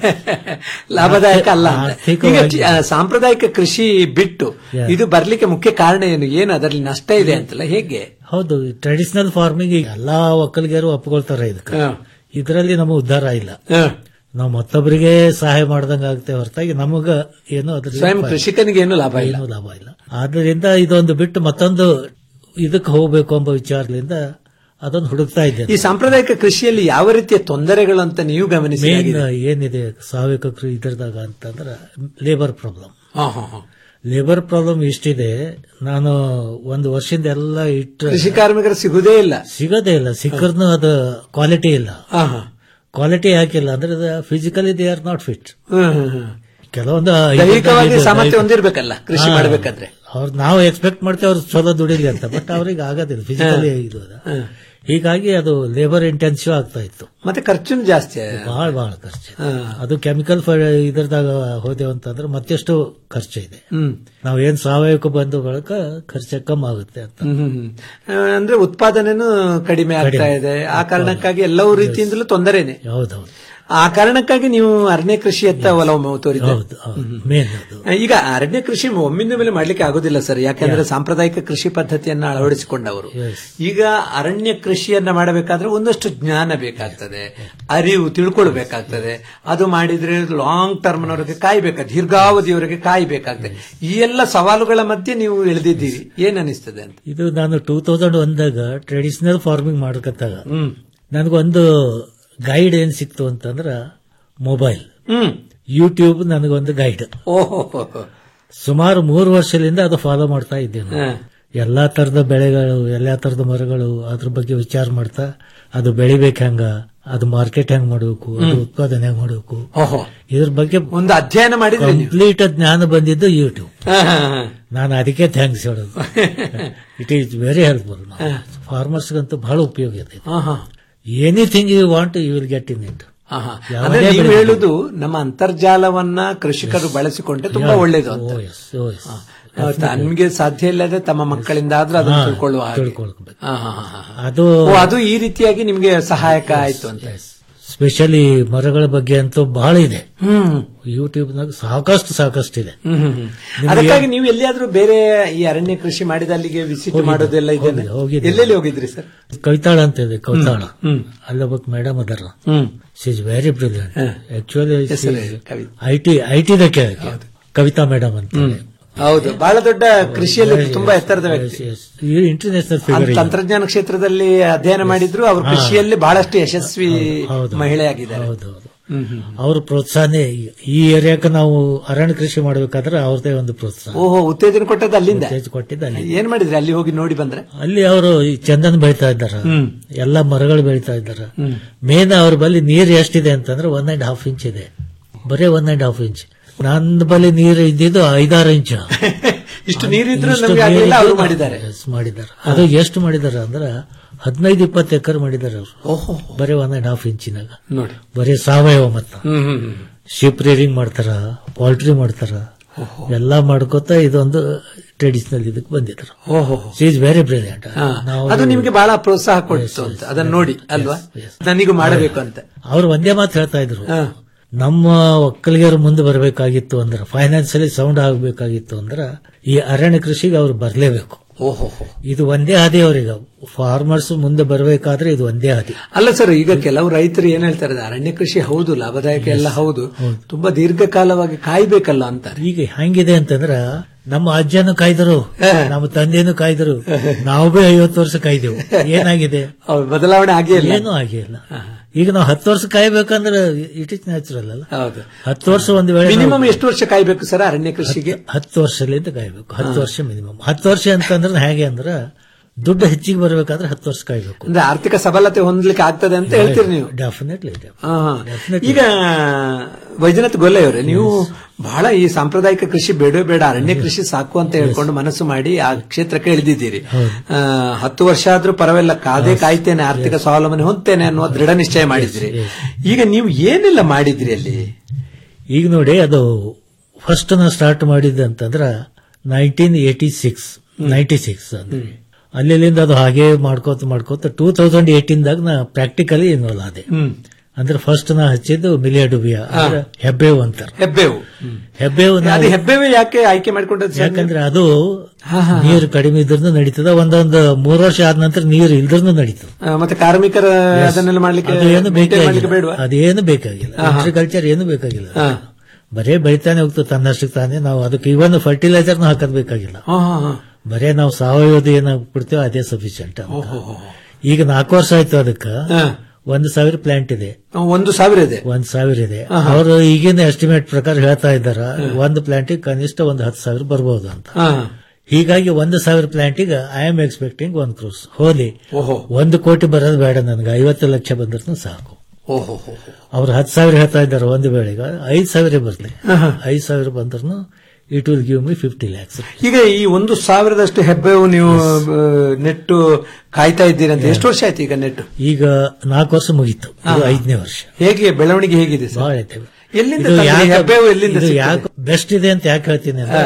ಲಾಭದಾಯಕ ಅಲ್ಲ ಅಂತ. ಈಗ ಆರ್ಥಿಕವಾಗಿ- ಆ, ಸಾಂಪ್ರದಾಯಿಕ ಕೃಷಿ ಬಿಟ್ಟು Yeah. ಇದು ಬರ್ಲಿಕ್ಕೆ ಮುಖ್ಯ ಕಾರಣ ಏನು ಏನು ಅದರಲ್ಲಿ ನಷ್ಟ ಇದೆ ಅಂತಲ್ಲ ಹೇಗೆ ಹೌದು ಟ್ರೆಡಿಷನಲ್ ಫಾರ್ಮಿಂಗ್ ಎಲ್ಲಾ ಒಕ್ಕಲಿಗರು ಒಪ್ಕೊಳ್ತಾರೆ ಇದಕ್ಕೆ ಇದರಲ್ಲಿ ನಮ್ಮ ಉದ್ಧಾರ ಇಲ್ಲ ನಾವು ಮತ್ತೊಬ್ಬರಿಗೆ ಸಹಾಯ ಮಾಡ್ದಂಗ ಆಗುತ್ತೆ ಹೊರತಾಗಿ ನಮಗ ಏನು ಅದ್ರಲ್ಲಿ ಸ್ವಯಂ ಫಾಯ್ದೆ- ಕೃಷಿಕನಿಗೆ ಏನು ಲಾಭ ಇಲ್ಲ ಏನೂ ಲಾಭ ಇಲ್ಲ ಆದ್ರಿಂದ ಇದೊಂದು ಬಿಟ್ಟು ಮತ್ತೊಂದು ಇದಕ್ಕೆ ಹೋಗ್ಬೇಕು ಎಂಬ ವಿಚಾರದಿಂದ ಅದನ್ನು ಹುಡುಕ್ತಾ ಇದ್ದೇನೆ ಈ ಸಾಂಪ್ರದಾಯಿಕ ಕೃಷಿಯಲ್ಲಿ ಯಾವ ರೀತಿಯ ತೊಂದರೆಗಳು ಅಂತ ನೀವು ಗಮನಿಸಿ ಮೇನ್ ಏನಿದೆ ಸಾವಯವ ಕೃಷಿ ಇದರದಾಗ ಅಂತಂದ್ರೆ ಲೇಬರ್ ಪ್ರಾಬ್ಲಮ್ ಲೇಬರ್ ಪ್ರಾಬ್ಲಮ್ ಇಷ್ಟಿದೆ ನಾನು ಒಂದು ವರ್ಷದಿಂದ ಎಲ್ಲ ಇಟ್ಟು ಕೃಷಿ ಕಾರ್ಮಿಕರು ಸಿಗುದೇ ಇಲ್ಲ ಸಿಗೋದೇ ಇಲ್ಲ ಸಿಕ್ಕರ್ನು ಅದು ಕ್ವಾಲಿಟಿ ಇಲ್ಲ ಕ್ವಾಲಿಟಿ ಯಾಕಿಲ್ಲ ಅಂದ್ರೆ physically they are not fit ಹ್ಮ್, ಹ್ಮ್, ಹ್ಮ್. ಕೆಲವೊಂದು ದೈಹಿಕವಾಗಿ ಇದು- ಸಾಮರ್ಥ್ಯ ಹೊಂದಿರ್ಬೇಕಲ್ಲ ಕೃಷಿ ಹಾ. ಮಾಡ್ಬೇಕಾದ್ರೆ ಅವ್ರು ನಾವು ಎಕ್ಸ್ಪೆಕ್ಟ್ ಮಾಡ್ತೇವೆ ಅವ್ರು ಚಲೋ ದುಡಿಲಿ ಅಂತ ಬಟ್ ಅವ್ರಿಗೆ ಆಗೋದಿಲ್ಲ ಫಿಸಿಕಲಿ ಇದು ಅದ. ಹೀಗಾಗಿ ಅದು ಲೇಬರ್ ಇಂಟೆನ್ಸಿವ್ ಆಗ್ತಾ ಇತ್ತು ಮತ್ತೆ ಖರ್ಚು ಜಾಸ್ತಿ ಬಹಳ ಬಹಳ ಖರ್ಚು ಅದು ಕೆಮಿಕಲ್ ಇದರದಾಗ ಹೋದೆವು ಅಂತಂದ್ರೆ ಮತ್ತೆಷ್ಟು ಖರ್ಚು ಇದೆ ಹ್ಮ್. ನಾವೇನ್ ಸಾವಯವಕ್ಕೆ ಬಂದ ಬಳಿಕ ಖರ್ಚು ಕಮ್ಮಿ ಆಗುತ್ತೆ ಅಂತ ಹ್ಮ್, ಹ್ಮ್, ಹ್ಮ್. ಆ, ಅಂದ್ರೆ ಉತ್ಪಾದನೆನೂ ಕಡಿಮೆ ಆಗ್ತಾ ಕಡಿಮೆ. ಇದೆ ಆ ಕಾರಣಕ್ಕಾಗಿ ಎಲ್ಲವೂ ರೀತಿಯಿಂದಲೂ ತೊಂದರೆನೆ ಹೌದೌದು ಆ ಕಾರಣಕ್ಕಾಗಿ ನೀವು ಅರಣ್ಯ ಕೃಷಿಯತ್ತ ಒಲವು ತೋರಿದ್ದೆ ಮೇನ್ ಅದು ಈಗ ಅರಣ್ಯ ಕೃಷಿ ಒಮ್ಮಿಂದ ಮೇಲೆ ಮಾಡ್ಲಿಕ್ಕೆ ಆಗೋದಿಲ್ಲ ಸರ್ ಯಾಕಂದ್ರೆ ಸಾಂಪ್ರದಾಯಿಕ ಕೃಷಿ ಪದ್ಧತಿಯನ್ನ ಅಳವಡಿಸಿಕೊಂಡವರು ಈಗ ಅರಣ್ಯ ಕೃಷಿಯನ್ನ ಮಾಡಬೇಕಾದ್ರೆ ಒಂದಷ್ಟು ಜ್ಞಾನ ಬೇಕಾಗ್ತದೆ ಅರಿವು ತಿಳ್ಕೊಳ್ಬೇಕಾಗ್ತದೆ ಅದು ಮಾಡಿದ್ರೆ ಲಾಂಗ್ ಟರ್ಮ್ನವರೆಗೆ ಕಾಯ್ಬೇಕಾಗ್ತದೆ ದೀರ್ಘಾವಧಿಯವರೆಗೆ ಕಾಯ್ಬೇಕಾಗ್ತದೆ ಈ ಎಲ್ಲ ಸವಾಲುಗಳ ಮಧ್ಯೆ ನೀವು ಇಳಿದಿದ್ದೀರಿ ಏನ್ ಅನಿಸ್ತದೆ ಅಂತ ಇದು ನಾನು ಟೂ ತೌಸಂಡ್ ಒಂದಾಗ ಟ್ರೆಡಿಷನಲ್ ಫಾರ್ಮಿಂಗ್ ಮಾಡ್ಕತ್ತಾಗ ನನಗೊಂದು ಗೈಡ್ ಏನ್ ಸಿಕ್ತು ಅಂತಂದ್ರ ಮೊಬೈಲ್ ಹ್ಮ್ ಯೂಟ್ಯೂಬ್ ನನಗೊಂದು ಗೈಡ್ ಓಹೋ ಸುಮಾರು ಮೂರು ವರ್ಷದಿಂದ ಅದು ಫಾಲೋ ಮಾಡ್ತಾ ಇದ್ದೇನೆ ಹಾ. ಎಲ್ಲಾ ತರದ ಬೆಳೆಗಳು ಎಲ್ಲಾ ತರದ ಮರಗಳು ಅದ್ರ ಬಗ್ಗೆ ವಿಚಾರ ಮಾಡ್ತಾ ಅದು ಬೆಳಿಬೇಕು ಹೆಂಗ ಅದು ಮಾರ್ಕೆಟ್ ಹೆಂಗ್ ಮಾಡಬೇಕು ಅದು ಹ್ಮ್. ಉತ್ಪಾದನೆ ಹೆಂಗ್ ಮಾಡಬೇಕು ಓಹೋ ಇದ್ರ ಬಗ್ಗೆ ಒಂದು ಅಧ್ಯಯನ ಮಾಡಿದ್ರೆ ನೀವು ಕಂಪ್ಲೀಟ್ ಜ್ಞಾನ ಬಂದಿದ್ದು ಯೂಟ್ಯೂಬ್ ಹಾ, ಹಾ, ಹಾ. ನಾನು ಅದಕ್ಕೆ ಥ್ಯಾಂಕ್ಸ್ ಹೇಳೋದು ಇಟ್ ಈಸ್ ವೆರಿ ಹೆಲ್ಪ್ಫುಲ್ ಫಾರ್ಮರ್ಸ್ಗಂತೂ ಬಹಳ ಉಪಯೋಗ ಇದೆ ಹಾ, ಹಾ. Anything you want you will get in it ಆಹಾ. ಅಂದ್ರೆ ನೀವು ಹೇಳುದು ನಮ್ಮ ಅಂತರ್ಜಾಲವನ್ನ ಕೃಷಿಕರು ಬಳಸಿಕೊಂಡ್ರೆ ತುಂಬಾ Yeah. ಒಳ್ಳೇದು ಅಂತ Oh, yes, oh, yes. ಆ, ತನ್ಗೆ ಸಾಧ್ಯ ಇಲ್ಲದೆ ತಮ್ಮ ಮಕ್ಕಳಿಂದ ಆದ್ರೂ ಅದನ್ನು ಹಾ, ತಿಳ್ಕೊಳ್ಳುವ ಹಾಗೆ. ತಿಳ್ಕೊಳ್ಬೇಕು. ಹಾ, ಹಾ, ಹಾ, ಹಾ. ಅದು ಓ, ಅದು ಈ ರೀತಿಯಾಗಿ ನಿಮ್ಗೆ ಸಹಾಯಕ ಆಯ್ತು ಅಂತ ಸ್ಪೆಷಲಿ ಮರಗಳ ಬಗ್ಗೆ ಅಂತೂ ಬಹಳ ಇದೆ ಹ್ಮ್ ಯೂಟ್ಯೂಬ್ನಾಗ ಸಾಕಷ್ಟು ಸಾಕಷ್ಟು ಇದೆ ಹ್ಮ್, ಹ್ಮ್, ಹ್ಮ್. ನಿಮ್ಗೆ- ಅದಕ್ಕಾಗಿ ನೀವು ಎಲ್ಲಿಯಾದ್ರೂ ಬೇರೆ ಈ ಅರಣ್ಯ ಕೃಷಿ ಮಾಡಿದ ಅಲ್ಲಿಗೆ ವಿಸಿಟ್ ಹೋಗಿದ್ದೆ, ಮಾಡೋದೆಲ್ಲ ಇದೆ ಹೋಗಿದ್ದೆ, ಹೋಗಿದ್ದೆ. ಎಲ್ಲೆಲ್ಲಿ ಹೋಗಿದ್ರಿ ಸರ್ ಕವಿತಾಳ ಅಂತ ಇದೆ ಕವಿತಾಳ ಹ್ಮ್. ಅಲ್ಲೊಬ್ಬ ಮೇಡಮ್ ಅದರ hmm. She is very brilliant ಹಾ. ಆಕ್ಚುಲಿ ಹೆಸರು Kavi. I T I T Kavita madam ಅಂತ ಹ್ಮ್. ಹೌದು ಬಹಳ ದೊಡ್ಡ ಕೃಷಿಯಲ್ಲಿ ತುಂಬಾ ಎತ್ತರದ ವ್ಯಕ್ತಿ ಇಂಟರ್ನ್ಯಾಷನಲ್ ಅದ್ ಫಿಗರ್ ತಂತ್ರಜ್ಞಾನ ಕ್ಷೇತ್ರದಲ್ಲಿ ಅಧ್ಯಯನ ಮಾಡಿದ್ರು ಅವರು ಹಾ. ಕೃಷಿಯಲ್ಲಿ ಬಹಳಷ್ಟು ಯಶಸ್ವಿ ಹೌದು. ಮಹಿಳೆಯಾಗಿದ್ದಾರೆ ಹೌದೌದು ಅವ್ರ ಪ್ರೋತ್ಸಾಹನೇ ಈ ಏರಿಯಾಕ್ಕೆ ನಾವು ಅರಣ್ಯ ಕೃಷಿ ಮಾಡಬೇಕಾದ್ರೆ ಅವ್ರದೇ ಒಂದು ಪ್ರೋತ್ಸಾಹ ಓಹೋ ಉತ್ತೇಜನ ಕೊಟ್ಟದ್ದು ಅಲ್ಲಿಂದ ಉತ್ತೇಜನ ಕೊಟ್ಟಿದ್ದು ಅಲ್ಲಿ. ಏನ್ ಮಾಡಿದ್ರಿ ಅಲ್ಲಿ ಹೋಗಿ ನೋಡಿ ಬಂದ್ರೆ ಅಲ್ಲಿ ಅವರು ಈ ಚಂದನ್ ಬೆಳಿತಾ ಇದ್ದಾರ ಹ್ಮ್. ಎಲ್ಲಾ ಮರಗಳು ಬೆಳಿತಾ ಇದ್ದಾರ ಹ್ಮ್. ಮೇನ್ ಅವ್ರ ಬಳಿ ನೀರ್ ಎಷ್ಟಿದೆ ಅಂತಂದ್ರೆ ಒನ್ ಅಂಡ್ ಹಾಫ್ ಇಂಚ್ ಇದೆ ಬರೀ ಒನ್ ಅಂಡ್ ಹಾಫ್ ಇಂಚ್ ನನ್ನ ಬಳಿ ನೀರು ಇದ್ದಿದ್ದು ಐದಾರು ಇಂಚ್ ಇಷ್ಟು ನೀರಿದ್ರು ಇಷ್ಟು ನಮ್ಗೆ ಆಗಲಿಲ್ಲ ನೀರಿದ್ದು ಅವರು ಮಾಡಿದ್ದಾರೆ yes, ಮಾಡಿದ್ದಾರೆ ಅದು ಎಷ್ಟು ಮಾಡಿದ್ದಾರೆ ಅಂದ್ರೆ ಹದಿನೈದು ಇಪ್ಪತ್ತು ಎಕರೆ ಮಾಡಿದ್ದಾರೆ ಅವರು ಓಹೋ ಬರೀ ಒನ್ ಅಂಡ್ ಹಾಫ್ ಇಂಚಿನಾಗ ನೋಡಿ ಬರೀ ಸಾವಯವ ಮತ್ತ ಹ್ಮ್ ಹ್ಮ್ ಹ್ಮ್ ಶೀಪ್ ರೇರಿಂಗ್ ಮಾಡ್ತಾರ ಪೌಲ್ಟ್ರಿ ಮಾಡ್ತಾರ ಎಲ್ಲಾ ಮಾಡ್ಕೋತ ಇದೊಂದು ಟ್ರೆಡಿಷನಲ್ ಇದಕ್ಕೆ ಬಂದಿದ್ರು ಓಹೋ ಈಸ್ ವೆರಿ ಬ್ರಿಲಿಯಂಟ್ ಹಾ. ಅದು ನಿಮ್ಗೆ ಬಹಳ ಪ್ರೋತ್ಸಾಹ ಕೊಡ್ತು ಅಂತ ಅದನ್ನ ನೋಡಿ ಅಲ್ವಾ ನನಗೂ ಮಾಡಬೇಕು ಅಂತ ಅವ್ರು ಒಂದೇ ಮಾತು ಹೇಳ್ತಾ ಇದ್ರು ನಮ್ಮ ಒಕ್ಕಲಿಗರು ಮುಂದೆ ಬರಬೇಕಾಗಿತ್ತು ಅಂದ್ರೆ ಫೈನಾನ್ಸಿಯಲಿ ಸೌಂಡ್ ಆಗಬೇಕಾಗಿತ್ತು ಅಂದ್ರೆ ಈ ಅರಣ್ಯ ಕೃಷಿಗೆ ಅವ್ರು ಬರಲೇಬೇಕು ಓಹೋ ಇದು ಒಂದೇ ಹಾದಿ ಅವ್ರಿಗೆ ಫಾರ್ಮರ್ಸ್ ಮುಂದೆ ಬರಬೇಕಾದ್ರೆ ಇದು ಒಂದೇ ಹಾದಿ ಅಲ್ಲ ಸರ್ ಈಗ ಕೆಲವು ರೈತರು ಏನ್ ಹೇಳ್ತಾರೆ ಅರಣ್ಯ ಕೃಷಿ ಹೌದು ಲಾಭದಾಯಕ ಎಲ್ಲ ಹೌದು ತುಂಬಾ ದೀರ್ಘಕಾಲವಾಗಿ ಕಾಯ್ಬೇಕಲ್ಲ ಅಂತಾರೆ ಈಗ ಹೆಂಗಿದೆ ಅಂತಂದ್ರ ನಮ್ಮ ಅಜ್ಜನು ಕಾಯ್ದರು ನಮ್ಮ ತಂದೆನು ಕಾಯ್ದರು ನಾವು ಬಿ ಐವತ್ತು ವರ್ಷ ಕಾಯ್ದೆವು ಏನಾಗಿದೆ ಅವ್ರ ಬದಲಾವಣೆ ಆಗೇ ಇಲ್ಲ ಏನೂ ಆಗಿಲ್ಲ ಈಗ ನಾವು ಹತ್ತು ವರ್ಷ ಕಾಯ್ಬೇಕಂದ್ರೆ ಇಟ್ ಇಸ್ ನ್ಯಾಚುರಲ್ ಅಲ್ಲ ಹೌದು ಹತ್ತು ವರ್ಷ ಒಂದು ವೇಳೆ ನಾವು- ಮಿನಿಮಮ್ ಎಷ್ಟು ವರ್ಷ ಕಾಯ್ಬೇಕು ಸರ್ ಅರಣ್ಯ ಕೃಷಿಗೆ ಹತ್ತು ವರ್ಷಲಿಂದ ಕಾಯ್ಬೇಕು ಹತ್ತು ವರ್ಷ ಮಿನಿಮಮ್ ಹತ್ತು ವರ್ಷ ಅಂತಂದ್ರೆ ಹೇಗೆ ಅಂದ್ರೆ ದುಡ್ಡು ಹೆಚ್ಚಿಗೆ ಬರಬೇಕಾದ್ರೆ ಹತ್ತು ವರ್ಷ ಕಾಯ್ಬೇಕು ಅಂದ್ರೆ ಆರ್ಥಿಕ ಸಬಲತೆ ಹೊಂದಲಿಕ್ಕೆ ಆಗ್ತದೆ ಅಂತ ಹೇಳ್ತೀರಿ ನೀವು ಡೆಫಿನೆಟ್ಲಿ ಹಾ, ಹಾ. ಈಗ ವೈದ್ಯನಾಥ್ ಗೊಲ್ಲೆಯವರೇ ನೀವು ಬಹಳ ಈ ಸಾಂಪ್ರದಾಯಿಕ ಕೃಷಿ ಬೇಡ ಬೇಡ ಅರಣ್ಯ ಕೃಷಿ ಸಾಕು ಅಂತ ಹೇಳ್ಕೊಂಡು ಮನಸ್ಸು ಮಾಡಿ ಆ ಕ್ಷೇತ್ರಕ್ಕೆ ಇಳಿದಿದ್ದೀರಿ ಆ, ಹತ್ತು ವರ್ಷ ಆದ್ರೂ ಪರವಾಗಿಲ್ಲ ಕಾದೇ ಕಾಯ್ತೇನೆ ಆರ್ಥಿಕ ಸ್ವಾವಲಂಬನೆ ಹೊಂದ್ತೇನೆ ಅನ್ನುವ ದೃಢ ನಿಶ್ಚಯ ಮಾಡಿದ್ರಿ ಈಗ ನೀವು ಏನೆಲ್ಲ ಮಾಡಿದ್ರಿ ಅಲ್ಲಿ ಈಗ ನೋಡಿ ಅದು ಫಸ್ಟ್ ನಾ ಸ್ಟಾರ್ಟ್ ಮಾಡಿದ್ದೆ ಅಂತಂದ್ರ nineteen eighty six ninety six ಅಲ್ಲಿಂದ ಅದು ಹಾಗೆ ಮಾಡ್ಕೋತ ಮಾಡ್ಕೋತ ಟೂ ತೌಸಂಡ್ ಏಟೀನ್ದಾಗ ನಾ ಪ್ರಾಕ್ಟಿಕಲಿ ಇನ್ವಾಲ್ವ್ ಆದೆ ಹ್ಮ್ ಅಂದ್ರೆ ಫಸ್ಟ್ ನಾ ಹಚ್ಚಿದ್ದು ಮಿಲಿಯಾಡುಬಿಯಾ ಅಂದ್ರೆ ಹೆಬ್ಬೇವು ಅಂತಾರ ಹೆಬ್ಬೇವು ಹೆಬ್ಬೇವು ಅದು ನಾವು ಹೆಬ್ಬೇವೆ ಯಾಕೆ ಆಯ್ಕೆ ಮಾಡ್ಕೊಂಡದ್ದು ಸರ್ ನೀವು? ಯಾಕಂದ್ರೆ ಅದು ನೀರು ಕಡಿಮೆ ಇದ್ರೂ ನಡೀತದ ಒಂದೊಂದು ಮೂರು ವರ್ಷ ಆದ ನಂತರ ನೀರು ಇಲ್ದ್ರೂ ನಡೀತದ ಆ, ಮತ್ತೆ ಕಾರ್ಮಿಕರ ಅದನ್ನೆಲ್ಲ ಮಾಡ್ಲಿಕ್ಕೆ ಅದು ಏನು maintain ಮಾಡ್ಲಿಕ್ಕೆ ಬೇಕಾಗಿಲ್ಲ ಬೇಡವಾ ಅದೇನು ಬೇಕಾಗಿಲ್ಲ ಹಾ, ಹಾ. ಅಗ್ರಿಕಲ್ಚರ್ ಏನು ಬೇಕಾಗಿಲ್ಲ ಹಾ. ಬರೇ ಬೆಳಿತಾನೆ ಹೋಗ್ತದೆ ತನ್ನಷ್ಟಕ್ಕೆ ತಾನೇ ನಾವು ಅದಕ್ಕೆ ಇವನ್ ಫರ್ಟಿಲೈಸರ್ ಹಾಕೋದ್ ಬೇಕಾಗಿಲ್ಲ ಹಾ, ಹಾ, ಹಾ. ಬರೇ ನಾವು ಸಾವಯವದ ಏನ ಕೊಡ್ತೇವೆ ಅದೇ ಸಫಿಶಿಯಂಟ್ ಈಗ ನಾಲ್ಕು ವರ್ಷ ಆಯ್ತು ಅದಕ್ಕ ಒಂದು ಸಾವಿರ ಪ್ಲಾಂಟ್ ಇದೆ ಒಂದು ಸಾವಿರ ಇದೆ ಒಂದ್ ಸಾವಿರ ಇದೆ ಹಾ, ಹಾ. ಅವರು ಈಗಿನ ಎಸ್ಟಿಮೇಟ್ ಪ್ರಕಾರ ಹೇಳ್ತಾ ಇದ್ದಾರ ಒಂದು ಪ್ಲಾಂಟಿಗೆ ಕನಿಷ್ಠ ಒಂದು ಹತ್ತು ಸಾವಿರ ಬರ್ಬೋದು ಅಂತ ಹಾ. ಹೀಗಾಗಿ ಒಂದು ಸಾವಿರ ಪ್ಲಾಂಟಿಗೆ ಐ ಆಮ್ ಎಕ್ಸ್ಪೆಕ್ಟಿಂಗ್ ಒಂದ್ ಕ್ರೋಸ್ ಹೋಲಿ ಓಹೋ ಒಂದು ಕೋಟಿ ಬರೋದು ಬೇಡ ನನಗೆ ಐವತ್ತು ಲಕ್ಷ ಬಂದ್ರೂ ಸಾಕು ಓಹೋ ಅವ್ರು ಹತ್ತು ಸಾವಿರ ಹೇಳ್ತಾ ಇದ್ದಾರೆ ಒಂದು ವೇಳೆಗೆ ಐದು ಸಾವಿರ ಬರ್ಲಿ ಹಾ, ಹಾ. ಐದು ಸಾವಿರ ಬಂದ್ರು it will give me fifty lakhs ಈಗ ಈ ಒಂದು ಸಾವಿರದಷ್ಟು ಹೆಬ್ಬೇವು ನೀವು ಆ, ನೆಟ್ಟು ಕಾಯ್ತಾ ಇದ್ದೀರಿ ಅಂತ ಎಷ್ಟು ವರ್ಷ ಆಯ್ತು ಈಗ ನೆಟ್ಟು ಈಗ ನಾಲ್ಕು ವರ್ಷ ಮುಗೀತು ಇದು ಹಾ. ಐದನೇ ವರ್ಷ ಹೇಗೆ ಬೆಳವಣಿಗೆ ಹೇಗಿದೆ ಸರ್ ಬಹಳ ಐತೆ ಎಲ್ಲಿಂದ ಇದು ತಂದ್ರಿ? ಯಾಕೆ- ಹೆಬ್ಬೇವು ಎಲ್ಲಿಂದ ಇದು ಸಿಕ್ಕಿದೆ? ಯಾಕೆ ಬೆಸ್ಟ್ ಇದೆ ಅಂತ ಯಾಕೆ ಹೇಳ್ತೀನಿ ಅಂದ್ರೆ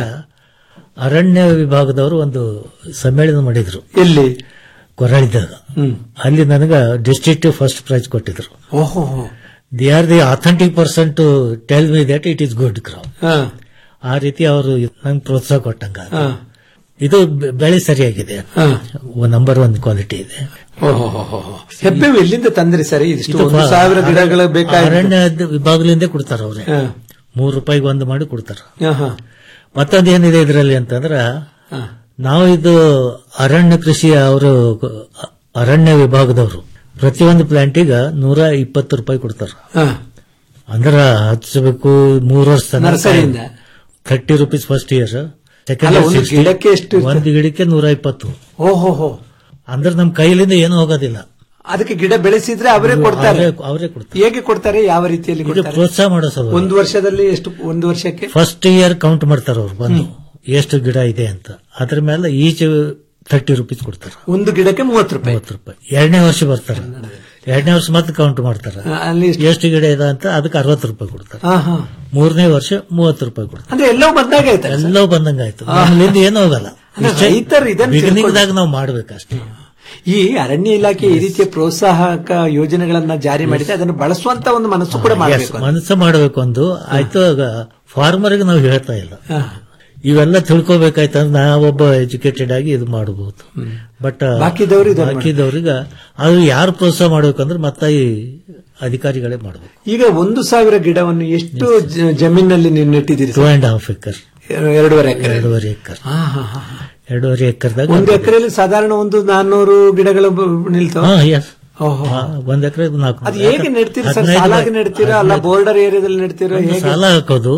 ಅರಣ್ಯ ವಿಭಾಗದವರು ಒಂದು ಸಮ್ಮೇಳನ ಮಾಡಿದ್ರು ಎಲ್ಲಿ ಕೊರಳಿದಾಗ ಅಲ್ಲಿ ನನಗ ಡಿಸ್ಟ್ರಿಕ್ಟ್ ಫಸ್ಟ್ ಪ್ರೈಸ್ ಕೊಟ್ಟಿದ್ರು ಓಹೋ they are the authentic person to tell me that it is good crop ಹಾ. ಆ ರೀತಿ ಅವರು ನಂಗೆ ಪ್ರೋತ್ಸಾಹ ಕೊಟ್ಟಂಗ ಹಾ. ಇದು ಬೆ- ಬೆಳೆ ಸರಿಯಾಗಿದೆ ನಂಬರ್ ಒನ್ ಕ್ವಾಲಿಟಿ ಇದೆ ಓಹೋ ಹೆಬ್ಬೇವು ಎಲ್ಲಿಂದ ತಂದ್ರಿ ಸರ್ ಇದಿಷ್ಟು ಇದು ಒಂದು ಬ- ಸಾವಿರ ಗಿಡಗಳು ಅರಣ್ಯ ಬೇಕಾಗಿತ್ತು ವಿಭಾಗದಿಂದ ಕೊಡ್ತಾರ ಅವ್ರೆ ಹಾ. ಮೂರು ರೂಪಾಯಿಗೆ ಒಂದು ಮಾಡಿ ಕೊಡ್ತಾರ ಹಾ, ಹಾ. ಮತ್ತೊಂದು ಏನಿದೆ ಇದರಲ್ಲಿ ಅಂತಂದ್ರ ನಾವು ಇದು ಅರಣ್ಯ ಕೃಷಿ ಅವರು ಅರಣ್ಯ ವಿಭಾಗದವರು ಪ್ರತಿಯೊಂದು ಪ್ಲಾಂಟಿಗ ನೂರ ಇಪ್ಪತ್ತು ರೂಪಾಯಿ ಕೊಡ್ತಾರ ಹಾ. ಅಂದ್ರ ಹಚ್ಚಬೇಕು ಮೂರು ವರ್ಷ ನರ್ಸರಿಯಿಂದ? ಥರ್ಟಿ ರುಪೀಸ್ ಫಸ್ಟ್ ಇಯರ್ ಅಲ್ಲ, ಒಂದು ಗಿಡಕ್ಕೆ ಎಷ್ಟು ಇರ್ತದೆ? ಒಂದು ಗಿಡಕ್ಕೆ ನೂರ ಇಪ್ಪತ್ತು ಓಹೋ ಹೋ ಅಂದ್ರೆ ನಮ್ ಕೈಲಿಂದ ಏನು ಹೋಗೋದಿಲ್ಲ ಅದಕ್ಕೆ ಗಿಡ ಬೆಳೆಸಿದ್ರೆ ಅವರೇ ಕೊಡ್ತಾರೆ ಅವರೇ- ಅವರೇ ಕೊಡ್ತಾರೆ ಹೇಗೆ ಕೊಡ್ತಾರೆ ಯಾವ ರೀತಿಯಲ್ಲಿ ಇದು ಕೊಡ್ತಾರೆ ಪ್ರೋತ್ಸಾಹ ಮಾಡೋ ಸಲುವಾಗಿ. ಒಂದು ವರ್ಷದಲ್ಲಿ ಎಷ್ಟು ಒಂದು ವರ್ಷಕ್ಕೆ ಫಸ್ಟ್ ಇಯರ್ ಕೌಂಟ್ ಮಾಡ್ತಾರ ಅವ್ರು ಬಂದು ಎಷ್ಟು ಗಿಡ ಇದೆ ಅಂತ ಅದ್ರ ಮೇಲೆ ಈಚ್ ಥರ್ಟಿ ರುಪೀಸ್ ಕೊಡ್ತಾರ ಒಂದು ಗಿಡಕ್ಕೆ ಮೂವತ್ತು ರೂಪಾಯಿ ಮೂವತ್ತು ರೂಪಾಯಿ ಎರಡನೇ ವರ್ಷ ಬರ್ತಾರ ಎರಡನೇ ವರ್ಷ ಮತ್ತೆ ಕೌಂಟ್ ಮಾಡ್ತಾರ ಅಲ್ಲಿ ಎಷ್ಟು ಗಿಡ ಇದೆ ಅಂತ ಅದಕ್ಕೆ ಅರವತ್ತು ರೂಪಾಯಿ ಕೊಡ್ತಾರೆ ಹಾ, ಹಾ. ಮೂರನೇ ವರ್ಷ ಮೂವತ್ತು ರೂಪಾಯಿ ಕೊಡ್ತಾರೆ ಅಂದ್ರೆ ಎಲ್ಲವೂ ಬಂದಾಗ ಆಯ್ತು ಎಲ್ಲವೂ ಬಂದಂಗ ಆಯ್ತು ಹಾ. ನಮ್ಮಿಂದ ಏನೂ ಹೋಗಲ್ಲ ಅಂದ್ರೆ ರೈತರು ಇದನ್ನ ಬಿಗಿನಿಂಗ್ ದಾಗ ತಿಳ್ಕೊಂಡು- ನಾವು ಮಾಡ್ಬೇಕಷ್ಟೇ ಈ ಅರಣ್ಯ ಇಲಾಖೆ ಈ ರೀತಿಯ ಪ್ರೋತ್ಸಾಹಕ ಯೋಜನೆಗಳನ್ನ ಜಾರಿ ಮಾಡಿದೆ ಅದನ್ನು ಬಳಸುವಂತ ಒಂದು ಮನಸ್ಸು ಕೂಡ Yes, ಮಾಡಬೇಕು ಮನಸ್ಸು ಮಾಡಬೇಕು ಒಂದು ಆಯ್ತು ಫಾರ್ಮರ್ಗೆ ನಾವು ಹೇಳ್ತಾ ಇಲ್ಲ ಇವೆಲ್ಲ ತಿಳ್ಕೊಬೇಕಾಯ್ತಂದ್ರೆ ನಾವೊಬ್ಬ ಎಜುಕೇಟೆಡ್ ಆಗಿ ಇದು ಮಾಡಬಹುದು ಬಟ್ ಬಾಕಿದವ್ರು ಇದನ್ನ ಬಾಕಿದವ್ರಿಗೆ ಅದು ಯಾರು ಪ್ರೋತ್ಸಾಹ ಮಾಡ್ಬೇಕಂದ್ರೆ ಮತ್ತೆ ಈ ಅಧಿಕಾರಿಗಳೇ ಮಾಡಬೇಕು ಈಗ ಒಂದು ಸಾವಿರ ಗಿಡವನ್ನು ಎಷ್ಟು ಜ- ಜಮೀನಲ್ಲಿ ನೀವು ನೆಟ್ಟಿದ್ದೀರಿ ಟೂ ಅಂಡ್ ಹಾಫ್ ಎಕರ್ ಎರಡೂವರೆ ಎಕರೆ ಎರಡೂವರೆ ಎಕರ್ ಹಾ, ಹಾ, ಹಾ. ಎರಡೂವರೆ ಎಕರ್ದಾಗ ಒಂದು ಎಕರೆಯಲ್ಲಿ ಸಾಧಾರಣ ಒಂದು ನಾನ್ನೂರು ಗಿಡಗಳು ಬ- ನಿಲ್ತಾವ ಹಾ ಎಸ್ ಓಹೋ. ಒಂದ್ ಎಕರೆ ನಾಲ್ಕು ಅದು ಹೇಗೆ ನೆಡ್ತೀರಾ ಸರ್ ಹದಿನೈದು ಸಾಲಾಗಿ ಬೈ- ನೆಡ್ತೀರಾ ಅಲ್ಲ ಬೋರ್ಡರ್ ಏರಿಯಾದಲ್ಲಿ ನೆಡ್ತೀರಾ ಒಂದು ಹೇಗೆ ಸಾಲ ಹಾಕೋದು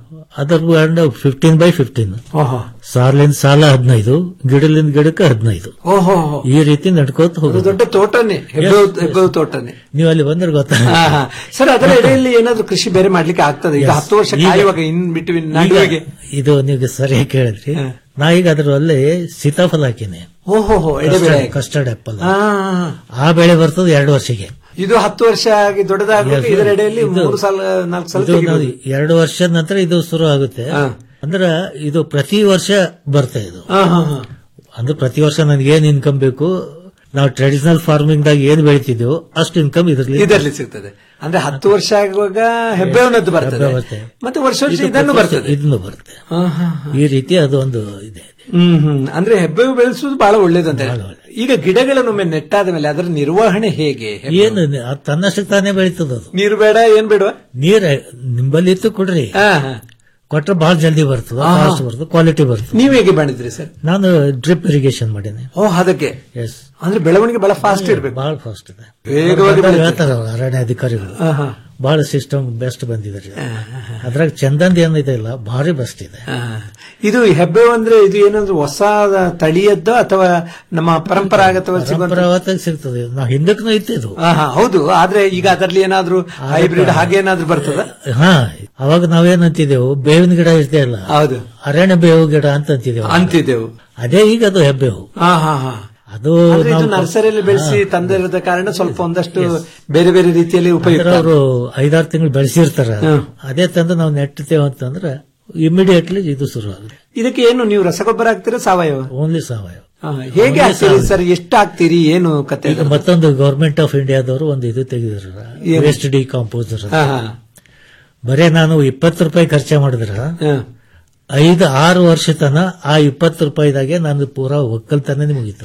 ಅದ್ರ ಫಿಫ್ಟೀನ್ ಬೈ ಫಿಫ್ಟೀನ್ ಓಹೋ ಸಾಲಿಂದ ಸಾಲ ಹದಿನೈದು ಗಿಡಲಿಂದ ಗಿಡಕ್ಕೆ ಹದಿನೈದು ಓಹೋ ಈ ರೀತಿ ನಡ್ಕೋತ ಅದು ಹೋಗೋದು ದೊಡ್ಡ ತೋಟನೇ ಹೆಬ್ಬೆವು ಹೆಬ್ಬೆವು ತೋಟನೇ ನೀವು ಅಲ್ಲಿ ಬಂದ್ರೆ ಗೊತ್ತಾ ಹಾ, ಹಾ. ಸರ್ ಅದರ ಎಡೆಯಲ್ಲಿ ಏನಾದ್ರೂ ಕೃಷಿ ಬೇರೆ ಮಾಡ್ಲಿಕ್ಕೆ ಆಗ್ತದೆ ಈಗ Yes. ಹತ್ತು ವರ್ಷ ಈಗ- ಕಾಯುವಾಗ ಇನ್ ಬಿಟ್ಟು ಈಗ ನಡುವೆಗೆ ಇದು ನೀವು ಸರಿಯಾಗಿ ಕೇಳಿದ್ರಿ ನಾ ಈಗ ಅದರಲ್ಲಿ ಸೀತಾಫಲ ಹಾಕಿನಿ ಓಹೋ ಎಡೆಬೇಳೆ ಹಾಕಿ. ಕಸ್ಟರ್ಡ್ ಆಪಲ್ ಆ, ಆ ಬೆಳೆ ಬರ್ತದೆ ಎರಡು ವರ್ಷಕ್ಕೆ ಇದು ಹತ್ತು ವರ್ಷ ಆಗಿ ದೊಡ್ಡದಾಗಬೇಕು ಇದರ ಎಡೆಯಲ್ಲಿ ಇದು- ಮೂರು ಸಲ ನಾಲ್ಕು ಸಲ ಇದು ನಾವು ತೆಗಿಬೋದು. ಎರಡು ವರ್ಷದ ನಂತರ ಇದು ಶುರು ಆಗುತ್ತೆ ಅಂದ್ರೆ ಇದು ಪ್ರತಿ ವರ್ಷ ಬರುತ್ತೆ ಇದು ಆ, ಹಾ, ಹಾ. ಅಂದ್ರೆ ಪ್ರತಿ ವರ್ಷ ನನಗೆ ಏನ್ ಇನ್ಕಮ್ ಬೇಕು ನಾವು ಟ್ರೆಡಿಷನಲ್ ಫಾರ್ಮಿಂಗ್ ದಾಗ ಏನ್ ಬೆಳಿತಿದ್ವಿ ಅಷ್ಟು ಇನ್ಕಮ್ ಇದರಲ್ಲಿ ಇದರಲ್ಲಿ ಸಿಗ್ತದೆ ಅಂದ್ರೆ ಹತ್ತು ವರ್ಷ ಆಗುವಾಗ ಹೆಬ್ಬೆವನದ್ದು ಬರ್ತದೆ ಹೆಬ್ಬೆ ಬರ್ತದೆ. ಮತ್ತೆ ವರ್ಷ ವರ್ಷ ಇದು ಇದನ್ನು ಪ್ರತಿ ವರ್ಷ ಬರ್ತದೆ ಇದನ್ನು ಬರುತ್ತೆ ಆ, ಹಾ, ಹಾ. ಈ ರೀತಿ ಅದೊಂದು ಇದೆ ಹ್ಮ್ ಹ್ಮ್ ಅಂದ್ರೆ ಹೆಬ್ಬೆವು ಬೆಳೆಸುವುದು ಬಹಳ ಒಳ್ಳೇದು ಅಂತ ಹೇಳಿ. ಈಗ ಗಿಡಗಳನ್ನೊಮ್ಮೆ ನೆಟ್ಟಾದ ಮೇಲೆ ಅದರ ನಿರ್ವಹಣೆ ಹೇಗೆ ಏನು ಅದು ತನ್ನಷ್ಟಕ್ಕೆ ತಾನೇ ಬೆಳೀತದ ಅದು ನೀರು ಬೇಡ ಏನ್ ಬೇಡ ನೀರ್ ನಿಂಬಲ್ಲಿ ಇತ್ತು ಕೊಡ್ರಿ ಕೊಟ್ರೆ ಬಹಳ ಜಲ್ದಿ ಬರ್ತದೆ ಆಹಾ. ಫಾಸ್ಟ್ ಬರ್ತದೆ ಕ್ವಾಲಿಟಿ ಬರ್ತದೆ ನೀವ್ ಹೇಗೆ ಮಾಡಿದ್ರಿ ಸರ್ ನಾನು ಡ್ರಿಪ್ ಇರಿಗೇಷನ್ ಮಾಡೀನಿ ಓ ಅದಕ್ಕೆ ಎಸ್ ಅಂದ್ರೆ ಬೆಳವಣಿಗೆ ಬಹಳ ಫಾಸ್ಟ್ ಇರ್ಬೇಕು ಬಹಳ ಫಾಸ್ಟ್ ಇದೆ ವೇಗವಾಗಿ ಬೆಳೀತದೆ. ಹೇಳ್ತಾರ ಅವ್ರು ಅರಣ್ಯ ಅಧಿಕಾರಿಗಳು ಆಹಾ. ಬಹಳ ಸಿಸ್ಟಮ್ ಬೆಸ್ಟ್ ಬಂದಿದೆ ಅದ್ರಾಗ ಚಂದಂದ್ ಏನಿದೆ ಇಲ್ಲ ಭಾರಿ ಬೆಸ್ಟ್ ಇದೆ ಆ, ಇದು ಹೆಬ್ಬೆವು ಅಂದ್ರೆ ಇದು ಏನಂದ್ರೆ ಹೊಸ ತಳಿಯದ್ದೋ ಅಥವಾ ನಮ್ಮ ಪರಂಪರಾಗತವಾಗಿ ಸಿಗುವಂತ ಪರಂಪರಾಗತವಾಗಿ ಸಿಗ್ತದೆ ನಾವು ಹಿಂದಕ್ಕೂ ಇತ್ತು ಇದು ಆಹಾ, ಹೌದು ಆದ್ರೆ ಈಗ ಅದರಲ್ಲಿ ಏನಾದ್ರೂ ಹೈಬ್ರಿಡ್ ಹಾಗೆ ಏನಾದ್ರೂ ಬರ್ತದ ಹಾ ಅವಾಗ ನಾವೇನ್ ಅಂತಿದ್ದೆವು ಬೇವಿನ ಗಿಡ ಇರ್ತೇ ಇಲ್ಲ ಹೌದು ಅರಣ್ಯ ಬೇವು ಗಿಡ ಅಂತ ಅಂತಿದ್ದೆವು ಅಂತಿದ್ದೆವು ಅದೇ ಈಗ ಅದು ಹೆಬ್ಬೇವು ಹಾ ಹಾ ಹಾ ಅದು ಆದ್ರೆ ಇದು ನಾವು- ನರ್ಸರಿಯಲ್ಲಿ ಬೆಳೆಸಿ ತಂದಿರದ ಕಾರಣ ಸ್ವಲ್ಪ ಒಂದಷ್ಟು ಬೇರೆ ಬೇರೆ ರೀತಿಯಲ್ಲಿ ಉಪಯುಕ್ತ ಅವರು ಐದಾರು ತಿಂಗಳು ಬೆಳೆಸಿರ್ತಾರ ಅದೇ ತಂದು ನಾವು ನೆಟ್ಟತೇವೆ ಅಂತಂದ್ರೆ ಇಮಿಡಿಯೇಟ್ಲಿ ಇದು ಶುರು ಆಗುತ್ತೆ ಇದಕ್ಕೆ ಏನು ನೀವು ರಸಗೊಬ್ಬರ ಹಾಕ್ತೀರಾ ಸಾವಯವ ಓನ್ಲಿ ಸಾವಯವ ಆ, ಹೇಗೆ Only ಹಾಕ್ತೀರಿ ಸಾವಯವ. ಸರ್ ಎಷ್ಟು ಹಾಕ್ತೀರಿ ಏನು ಕತೆ ಈಗ ಮತ್ತೊಂದು ಗವರ್ಮೆಂಟ್ ಆಫ್ ಇಂಡಿಯಾದವರು ಒಂದು ಇದು ತೆಗೆದಿರ ಏನು? ವೇಸ್ಟ್ ಡಿ ಕಾಂಪೋಸರ್ ಹಾ, ಹಾ. ಬರೇ ನಾನು ಇಪ್ಪತ್ತು ರೂಪಾಯಿ ಖರ್ಚು ಮಾಡಿದ್ರ ಐದು ಆರು ವರ್ಷ ತನ ಆ ಇಪ್ಪತ್ತು ರೂಪಾಯಿದಾಗೆ ನಾನು ಪೂರಾ ಒಕ್ಕಲ್ತನೇ ಮುಗೀತು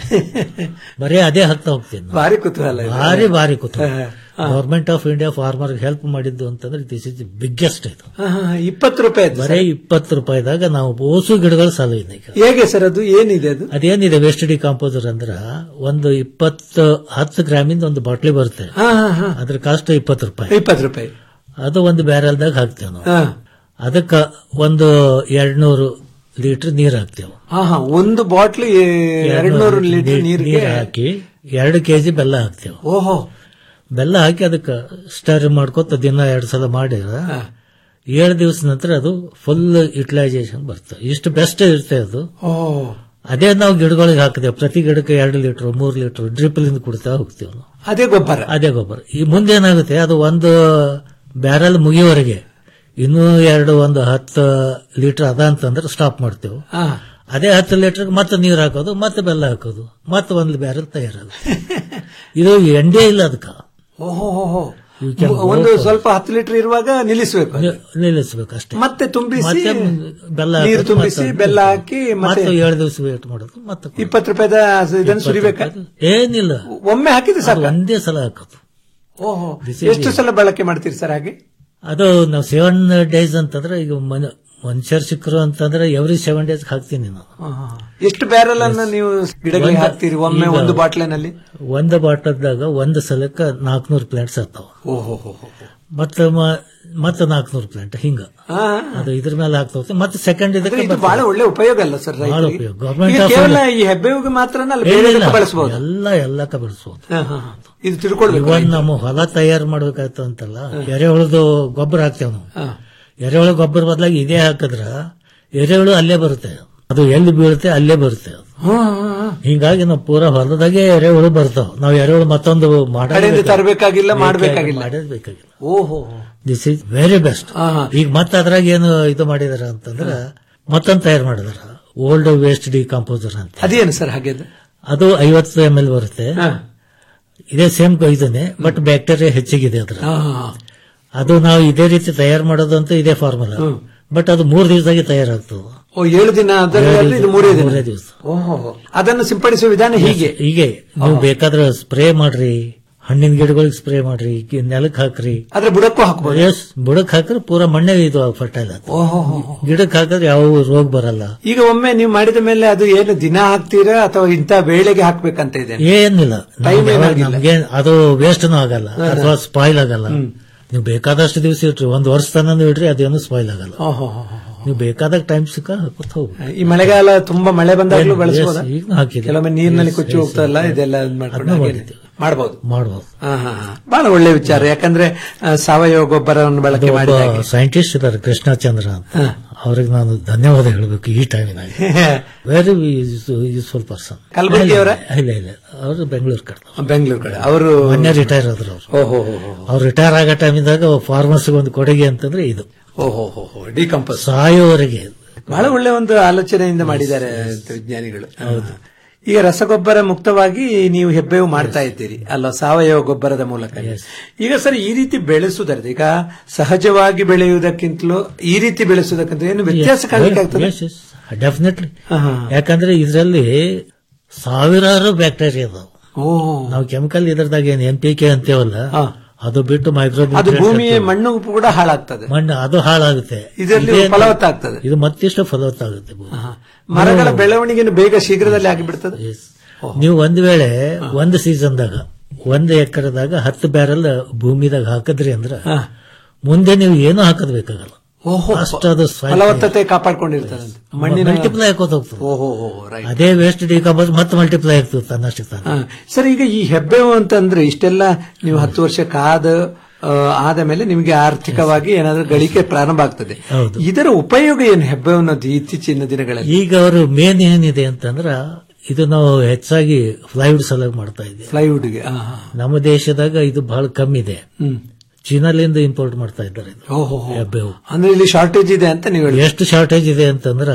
ಬರೀ ಅದೇ ಹತ್ತ ಹೋಗ್ತೀನಿ ನಾನು. ಭಾರಿ ಕುತೂಹಲ ಇದೆ. ಭಾರಿ ಭಾರಿ ಕುತೂಹಲ ಹಾ, ಹಾ. Government of India farmer help ಮಾಡಿದ್ದು ಅಂತಂದ್ರೆ ದಿಸ್ ಇಸ್ ಬಿಗ್ಗೆಸ್ಟ್ ಇದು ಹಾ, ಹಾ, ಹಾ, ಇಪ್ಪತ್ತು ರೂಪಾಯಿ ಅದು ಬರೀ ಇಪ್ಪತ್ತು ರೂಪಾಯಿದಾಗ ನಾವು ಓಸು ಗಿಡಗಳ ಸಾಲ ಇದೆ ಈಗ ಹೇಗೆ ಸರ್ ಅದು ಏನಿದೆ ಅದು ಅದೇನಿದೆ ವೇಸ್ಟ್ ಡಿ ಕಾಂಪೋಸರ್ ಅಂದ್ರ ಒಂದು ಇಪ್ಪತ್ತು ಹತ್ತು ಗ್ರಾಮಿಂದ ಒಂದು ಬಾಟ್ಲಿ ಬರುತ್ತೆ ಹಾ, ಹಾ, ಹಾ. ಅದ್ರ ಕಾಸ್ಟ್ ಇಪ್ಪತ್ತು ರೂಪಾಯಿ ಇಪ್ಪತ್ತು ರೂಪಾಯಿ ಅದು ಒಂದು ಬ್ಯಾರಲ್ದಾಗ ಹಾಕ್ತೇವೆ ನಾವು ಹಾ. ಅದಕ್ಕ ಒಂದು ಎರಡ್ನೂರು ಲೀಟರ್ ನೀರ್ ಹಾಕ್ತೇವೆ ಹಾ ಹಾ ಒಂದು ಬಾಟ್ಲಿ ಎರಡ್ ನೂರು ಲೀಟರ್ ನೀರಿಗೆ ನೀರ್ ಹಾಕಿ ಎರಡು ಕೆಜಿ ಬೆಲ್ಲ ಹಾಕ್ತೇವೆ ಓಹೋ ಬೆಲ್ಲ ಹಾಕಿ ಅದಕ್ಕೆ ಸ್ಟರ್ ಮಾಡ್ಕೊತ ದಿನ ಎರಡು ಸಲ ಮಾಡಿದ್ರೆ ಏಳು ದಿವಸ ನಂತರ ಅದು ಫುಲ್ ಯುಟಿಲೈಸೇಷನ್ ಬರ್ತದೆ ಇಷ್ಟು ಬೆಸ್ಟ್ ಇರುತ್ತೆ ಅದು ಓ ಅದೇ ನಾವು ಗಿಡಗಳಿಗೆ ಹಾಕಿದೆವು ಪ್ರತಿ ಗಿಡಕ್ಕೆ ಎರಡು ಲೀಟರ್ ಮೂರು ಲೀಟರ್ ಡ್ರಿಪ್ಲಿಂದ ಕೊಡ್ತಾ ಹೋಗ್ತೇವೆ ನಾವು ಅದೇ ಗೊಬ್ಬರ ಅದೇ ಗೊಬ್ಬರ ಈ ಮುಂದೇನಾಗುತ್ತೆ ಅದು ಒಂದು ಬ್ಯಾರಲ್ ಮುಗಿಯವರೆಗೆ ಇನ್ನೂ ಎರಡು ಒಂದು ಹತ್ತು ಲೀಟರ್ ಅದ ಅಂತಂದ್ರೆ ಸ್ಟಾಪ್ ಮಾಡ್ತೇವೆ ಹಾ. ಅದೇ ಹತ್ತು ಲೀಟರ್ ಮತ್ತೆ ನೀರು ಹಾಕೋದು ಮತ್ತೆ ಬೆಲ್ಲ ಹಾಕೋದು ಮತ್ತೆ ಒಂದು ಬ್ಯಾರಲ್ ತಯಾರಾಗುತ್ತೆ ಇದು ಎಂಡೇ ಇಲ್ಲ ಅದಕ್ಕೆ ಓಹೋ ಹೋ, ಹೋ. You can ಒಂದು go for- ಸ್ವಲ್ಪ ಹತ್ತು ಲೀಟರ್ ಇರುವಾಗ ನಿಲ್ಲಿಸಬೇಕು ನಿ- ನಿಲ್ಲಿಸ್ಬೇಕು ಅಷ್ಟೇ ಮತ್ತೆ ತುಂಬಿಸಿ ಮತ್ತೆ ಬೆಲ್ಲ ನೀರು ಹಾಕೋದು, ತುಂಬಿಸಿ ಮತ್ತೆ ಬೆಲ್ಲ ಹಾಕಿ ಮತ್ತೆ ಮತ್ತೆ ಏಳು ದಿವಸ ವೇಟ್ ಮಾಡೋದು ಮತ್ತೆ ಕೊಡೋದು. ಇಪ್ಪತ್ತು ರೂಪಾಯಿದ ಇದನ್ನು ಇಪ್ಪತ್ತು ಸುರಿಬೇಕಾ ರೂಪಾಯಿದು. ಏನಿಲ್ಲ ಒಮ್ಮೆ ಹಾಕಿದ್ರೆ ಸಾಕು ಅದು ಒಂದೇ ಸಲ ಹಾಕೋದು ಓಹೋ This is ಎಷ್ಟು it. ಸಲ ಬಳಕೆ ಮಾಡ್ತೀರಿ ಸರ್ ಹಾಗೆ ಅದು ನಾವು ಸೆವೆನ್ ಡೇಸ್ ಅಂತಂದ್ರೆ ಈಗ ಮನ ಮನುಷ್ಯರು ಸಿಕ್ಕರು ಅಂತಂದ್ರೆ ಎವ್ರಿ ಸೆವೆನ್ ಡೇಸ್ ಹಾಕ್ತೀನಿ ನಾನು ಹಾ, ಹಾ. ಎಷ್ಟು ಬ್ಯಾರಲ್ ಅನ್ನ ನೀವು ಗಿಡಗಳಿಗೆ ಒಂದು- ಹಾಕ್ತೀರಿ ಒಮ್ಮೆ ಈಗ ಒಂದು ಬಾಟ್ಲಿನಲ್ಲಿ ಒಂದು ಬಾಟಲ್ದಾಗ ಒಂದು ಸಲಕ್ಕ ನಾಲ್ಕನೂರು ಪ್ಲಾಂಟ್ಸ್ ಆಗ್ತಾವ ಓಹೋ ಹೋ, ಹೋ, ಹೋ. ಮತ್ತೆ ಮ- ಮತ್ತೆ ನಾಲ್ಕನೂರು ಪ್ಲಾಂಟ್ ಹಿಂಗ ಹಾ. ಅದು ಇದ್ರ ಮೇಲೆ ಆಗ್ತಾ ಹೋಗುತ್ತೆ ಮತ್ತೆ ಸೆಕೆಂಡ್ ಅಂದ್ರೆ ಇದಕ್ಕೆ ಇದು ಬಹಳ ಒಳ್ಳೆ ಉಪಯೋಗ ಅಲ್ಲ ಸರ್ ಬಹಳ ರೈತರಿಗೆ? ಉಪಯೋಗ. Government ಈಗ of ಕೇವಲ India- ಈ ಹೆಬ್ಬೆವಿಗೆ ಮಾತ್ರ ಅಲ್ಲ ಇಲ್ಲ, ಬೇರೆ ಇಲ್ಲ. ಬಳಸಬಹುದು ಎಲ್ಲ ಎಲ್ಲಕ್ಕ ಬೆಳೆಸಬಹುದು ಇದು ತಿಳ್ಕೊಳ್ಬೇಕು ಇವನ್ ನಮ್ಮ ಹೊಲ ತಯಾರು ಮಾಡ್ಬೇಕಾಯ್ತು ಅಂತಲ್ಲ ಎರೆಹುಳದು ಗೊಬ್ಬರ ಹಾಕ್ತೇವೆ ನಾವು ಎರೆಹುಳ ಗೊಬ್ಬರ ಬದಲಾಗಿ ಇದೇ ಹಾಕಿದ್ರ ಎರೆಹುಳು ಅಲ್ಲೇ ಬರುತ್ತೆ ಅದು ಎಲ್ಲಿ ಬೀಳುತ್ತೆ ಅಲ್ಲೇ ಬರುತ್ತೆ ಅದು. ಹಿಂಗಾಗಿ ನಾವು ಪೂರಾ ಹೊಲದಾಗೆ ಎರೆಹುಳು ಬರ್ತಾವ ನಾವು ಎರೆಹುಳು ಮತ್ತೊಂದು ಕಡೆಯಿಂದ ತರಬೇಕಾಗಿಲ್ಲ ಮಾಡಬೇಕಾಗಿಲ್ಲ ಮಾಡಬೇಕಾಗಿಲ್ಲ ಓಹೋ ದಿಸ್ ಇಸ್ ವೆರಿ ಬೆಸ್ಟ್ ಈಗ ಮತ್ತೆ ಅದ್ರಾಗ ಏನು ಇದು ಮಾಡಿದಾರ ಅಂತಂದ್ರ ಮತ್ತೊಂದು ತಯಾರು ಮಾಡಿದಾರ ಓಲ್ಡ್ ವೇಸ್ಟ್ ಡಿಕಾಂಪೋಸರ್ ಅಂತ ಅದೇನು ಸರ್ ಹಾಗೆ ಅದು? ಅದು ಐವತ್ತು ಎಂ ಎಲ್ ಬರುತ್ತೆ ಇದೇ ಸೇಮ್ ಇದನ್ನೇ ಬಟ್ ಬ್ಯಾಕ್ಟೀರಿಯಾ ಹೆಚ್ಚಿಗಿದೆ ಅದ್ರ ಹಾ. ಅದು ನಾವು ಇದೇ ರೀತಿ ತಯಾರು ಮಾಡೋದಂತ ಇದೇ ಫಾರ್ಮುಲಾ ಬಟ್ ಅದು ಮೂರ್ ದಿವಸದಾಗೆ ತಯಾರಾಗ್ತದೆ ಓ ಏಳು ದಿನ ಅದರಲ್ಲಿ ಇದು ಮೂರೇ ದಿನ ಮೂರೇ ದಿವಸ ಓಹೋ ಅದನ್ನು ಸಿಂಪಡಿಸುವ ವಿಧಾನ ಹೀಗೆ ಹೀಗೆ ನೀವು ಬೇಕಾದ್ರೆ ಸ್ಪ್ರೇ ಮಾಡ್ರಿ ಹಣ್ಣಿನ ಗಿಡಗಳಿಗೆ ಸ್ಪ್ರೇ ಮಾಡ್ರಿ ಗಿ- ನೆಲಕ್ಕೆ ಹಾಕ್ರಿ ಆದ್ರೆ ಬುಡಕ್ಕೂ ಹಾಕ್ಬೋದು ಎಸ್ ಬುಡಕ್ ಹಾಕಿದ್ರೆ ಪೂರಾ ಮಣ್ಣೆ ಇದು ಫರ್ಟೈಲ್ ಓಹೋ ಗಿಡಕ್ಕೆ ಹಾಕಿದ್ರೆ ಯಾವ ರೋಗ ಬರಲ್ಲ ಈಗ ಒಮ್ಮೆ ನೀವು ಮಾಡಿದ ಮೇಲೆ ಅದು ಏನು ದಿನ ಹಾಕ್ತೀರಾ ಅಥವಾ ಇಂಥ ವೇಳೆಗೆ ಹಾಕ್ಬೇಕಂತ ಇದೆ ಏನಿಲ್ಲ Time ನಮ್ಗೆ ಏನಾಗಿಲ್ಲ. ನಮ್ಗೆ ಅದು ವೇಸ್ಟ್ನು ಆಗಲ್ಲ ಅಥವಾ ಸ್ಪಾಯ್ಲ್ ಆಗಲ್ಲ ನೀವು ಬೇಕಾದಷ್ಟು ದಿವಸ ಇಟ್ರಿ ಒಂದ್ ವರ್ಷ ತನ ಇಡ್ರಿ ಅದೇನು ಸ್ಪಾಯ್ಲ್ ಆಗಲ್ಲ ಓಹೋ ನೀವು ಬೇಕಾದಾಗ ಟೈಮ್ ಸಿಕ್ಕ ಹಾಕೋತ ಹೋಗಿ ಈ ಮಳೆಗಾಲ ತುಂಬಾ ಮಳೆ ಬಂದಾಗಲೂ Yes, ಬಳಸಬಹುದಾ ಈಗ ಹಾಕಿದೆ. ಕೆಲವೊಮ್ಮೆ ನೀರಿನಲ್ಲಿ Yes, ಕೊಚ್ಚಿ yes, ಹೋಗ್ತದಲ್ಲ yes. ಇದೆಲ್ಲ ಇದ್ ಮಾಡ್ಕೊಂಡು ಅದ್ನ ಹಾಗೇನೆ. ಮಾಡಿದ್ದೀವಿ. ಮಾಡಬಹುದು ಮಾಡ್ಬೋದು ಬಹಳ ಒಳ್ಳೆ ವಿಚಾರ ಯಾಕಂದ್ರೆ ಆ, ಸಾವಯವ ಗೊಬ್ಬರವನ್ನು ಬಳಕೆ ಮಾಡಿದಾಗ ಸೈಂಟಿಸ್ಟ್ ಇದ್ದಾರೆ ಕೃಷ್ಣಚಂದ್ರ ಅಂತ ಅವ್ರಿಗೆ ನಾನು ಧನ್ಯವಾದ ಹೇಳಬೇಕು ಈ ಟೈಮಿನಾಗ ವೆರಿ ಯೂಸ್ಫುಲ್ ಪರ್ಸನ್ ಕಲಬುರ್ಗಿಯವರ? ಇಲ್ಲ ಇಲ್ಲ ಅವರು ಬೆಂಗಳೂರು ಕಡೆ ಬೆಂಗಳೂರು ಕಡೆ ಅವರು ಮೊನ್ನೆ ರಿಟೈರ್ ಆದ್ರು ಅವರು ಓಹೋ ಅವ್ರು ರಿಟೈರ್ ಆಗೋ ಟೈಮಿದಾಗ ಫಾರ್ಮರ್ಸ್ಗೆ ಒಂದು ಕೊಡುಗೆ ಅಂತಂದ್ರೆ ಇದು ಓಹೋ ಡಿಕಂಪೋಸ್ ಸಾಯೋವರೆಗೆ ಬಹಳ ಒಳ್ಳೆ ಒಂದು ಆಲೋಚನೆಯಿಂದ ಮಾಡಿದ್ದಾರೆ ವಿಜ್ಞಾನಿಗಳು ಹೌದು ಈಗ ರಸಗೊಬ್ಬರ ಮುಕ್ತವಾಗಿ ನೀವು ಹೆಬ್ಬೇವು ಮಾಡ್ತಾ ಇದ್ದೀರಿ ಅಲ್ಲ ಸಾವಯವ ಗೊಬ್ಬರದ ಮೂಲಕ ಈಗ ಸರ್ ಈ ರೀತಿ ಬೆಳೆಸುವುದರಿಂದ ಈಗ ಸಹಜವಾಗಿ ಬೆಳೆಯುವುದಕ್ಕಿಂತಲೂ ಈ ರೀತಿ ಬೆಳೆಸುವುದಕ್ಕಿಂತ ಏನು ವ್ಯತ್ಯಾಸ ಕಾಣಲಿಕ್ಕೆ ಆಗ್ತದೆ ಡೆಫಿನೆಟ್ಲಿ ಯಾಕಂದ್ರೆ ಇದರಲ್ಲಿ ಸಾವಿರಾರು ಬ್ಯಾಕ್ಟೀರಿಯಾ ಅದಾವ ನಾವು ಕೆಮಿಕಲ್ ಇದ್ರದಾಗ ಏನ್ ಎನ್ ಪಿ ಕೆ ಅಂತೇವಲ್ಲ ಅದು ಬಿಟ್ಟು ಮೈಕ್ರೋ ಅದು ಭೂಮಿಯ ಮಣ್ಣು ಕೂಡ ಹಾಳಾಗ್ತದೆ ಮಣ್ಣು ಅದು ಹಾಳಾಗುತ್ತೆ ಇದರಲ್ಲಿ ಇದೇನು- ಫಲವತ್ತಾಗ್ತದೆ ಇದು ಮತ್ತಿಷ್ಟು ಫಲವತ್ತಾಗುತ್ತೆ ಭೂಮಿ. ಮರಗಳ ಬೆಳವಣಿಗೆಯನ್ನು ಬೇಗ ಶೀಘ್ರದಲ್ಲಿ ಆಗಿಬಿಡ್ತದೆ ನೀವು ಒಂದ್ ವೇಳೆ ಒಂದು ಸೀಸನ್ದಾಗ ಒಂದು ಎಕರೆದಾಗ ಹತ್ತು ಬ್ಯಾರಲ್ ಭೂಮಿದಾಗ ಹಾಕಿದ್ರಿ ಅಂದ್ರ ಮುಂದೆ ನೀವು ಏನು ಹಾಕದ್ ಬೇಕಾಗಲ್ಲ ಓಹೋ ಅಷ್ಟು ಅದು ಫಲವತ್ತತೆ ಕಾಪಾಡ್ಕೊಂಡಿರ್ತದೆ ಮಣ್ಣಿನ ಮಲ್ಟಿಪ್ಲೈ ಹಾಕೋತ ಹೋಗ್ತದೆ ಓಹೋ ರೈಟ್ ಅದೇ ವೇಸ್ಟ್ ಡಿಕಾಂಪೋಸ್ ಮತ್ತೆ ಮಲ್ಟಿಪ್ಲೈ ಆಗ್ತದೆ ತನ್ನಷ್ಟಕ್ಕೆ ತಾನು ಹಾ. ಸರ್ ಈಗ ಈ ಹೆಬ್ಬೇವು ಅಂತಂದ್ರೆ ಇಷ್ಟೆಲ್ಲ ನೀವು ಹತ್ತು ವರ್ಷ ಕಾದ ಆ, ಆದ ಮೇಲೆ ನಿಮಗೆ ಆರ್ಥಿಕವಾಗಿ ಏನಾದ್ರೂ ಗಳಿಕೆ ಪ್ರಾರಂಭ ಆಗ್ತದೆ ಹೌದು. ಇದರ ಉಪಯೋಗ ಏನು ಹೆಬ್ಬೆ ಅನ್ನೋದು ಇತ್ತೀಚಿನ ದಿನಗಳಲ್ಲಿ ಈಗ ಅವರು ಮೇನ್ ಏನಿದೆ ಅಂತಂದ್ರ ಇದು ನಾವು ಹೆಚ್ಚಾಗಿ ಫ್ಲೈವುಡ್ ಸಲುವಾಗಿ ಮಾಡ್ತಾ ಇದ್ದೀವಿ ಫ್ಲೈವುಡ್ಗೆ ನಮ್ಮ ದೇಶದಾಗ ಇದು ಬಹಳ ಕಮ್ಮಿ ಇದೆ ಹ್ಮ್ ಚೀನಾಲಿಂದ ಇಂಪೋರ್ಟ್ ಮಾಡ್ತಾ ಇದ್ದಾರೆ ಇದು ಓಹೋ ಹೆಬ್ಬೇವು ಅಂದ್ರೆ ಇಲ್ಲಿ ಶಾರ್ಟೇಜ್ ಇದೆ ಅಂತ ನೀವು ಹೇಳಿ ಎಷ್ಟು ಶಾರ್ಟೇಜ್ ಇದೆ ಅಂತಂದ್ರ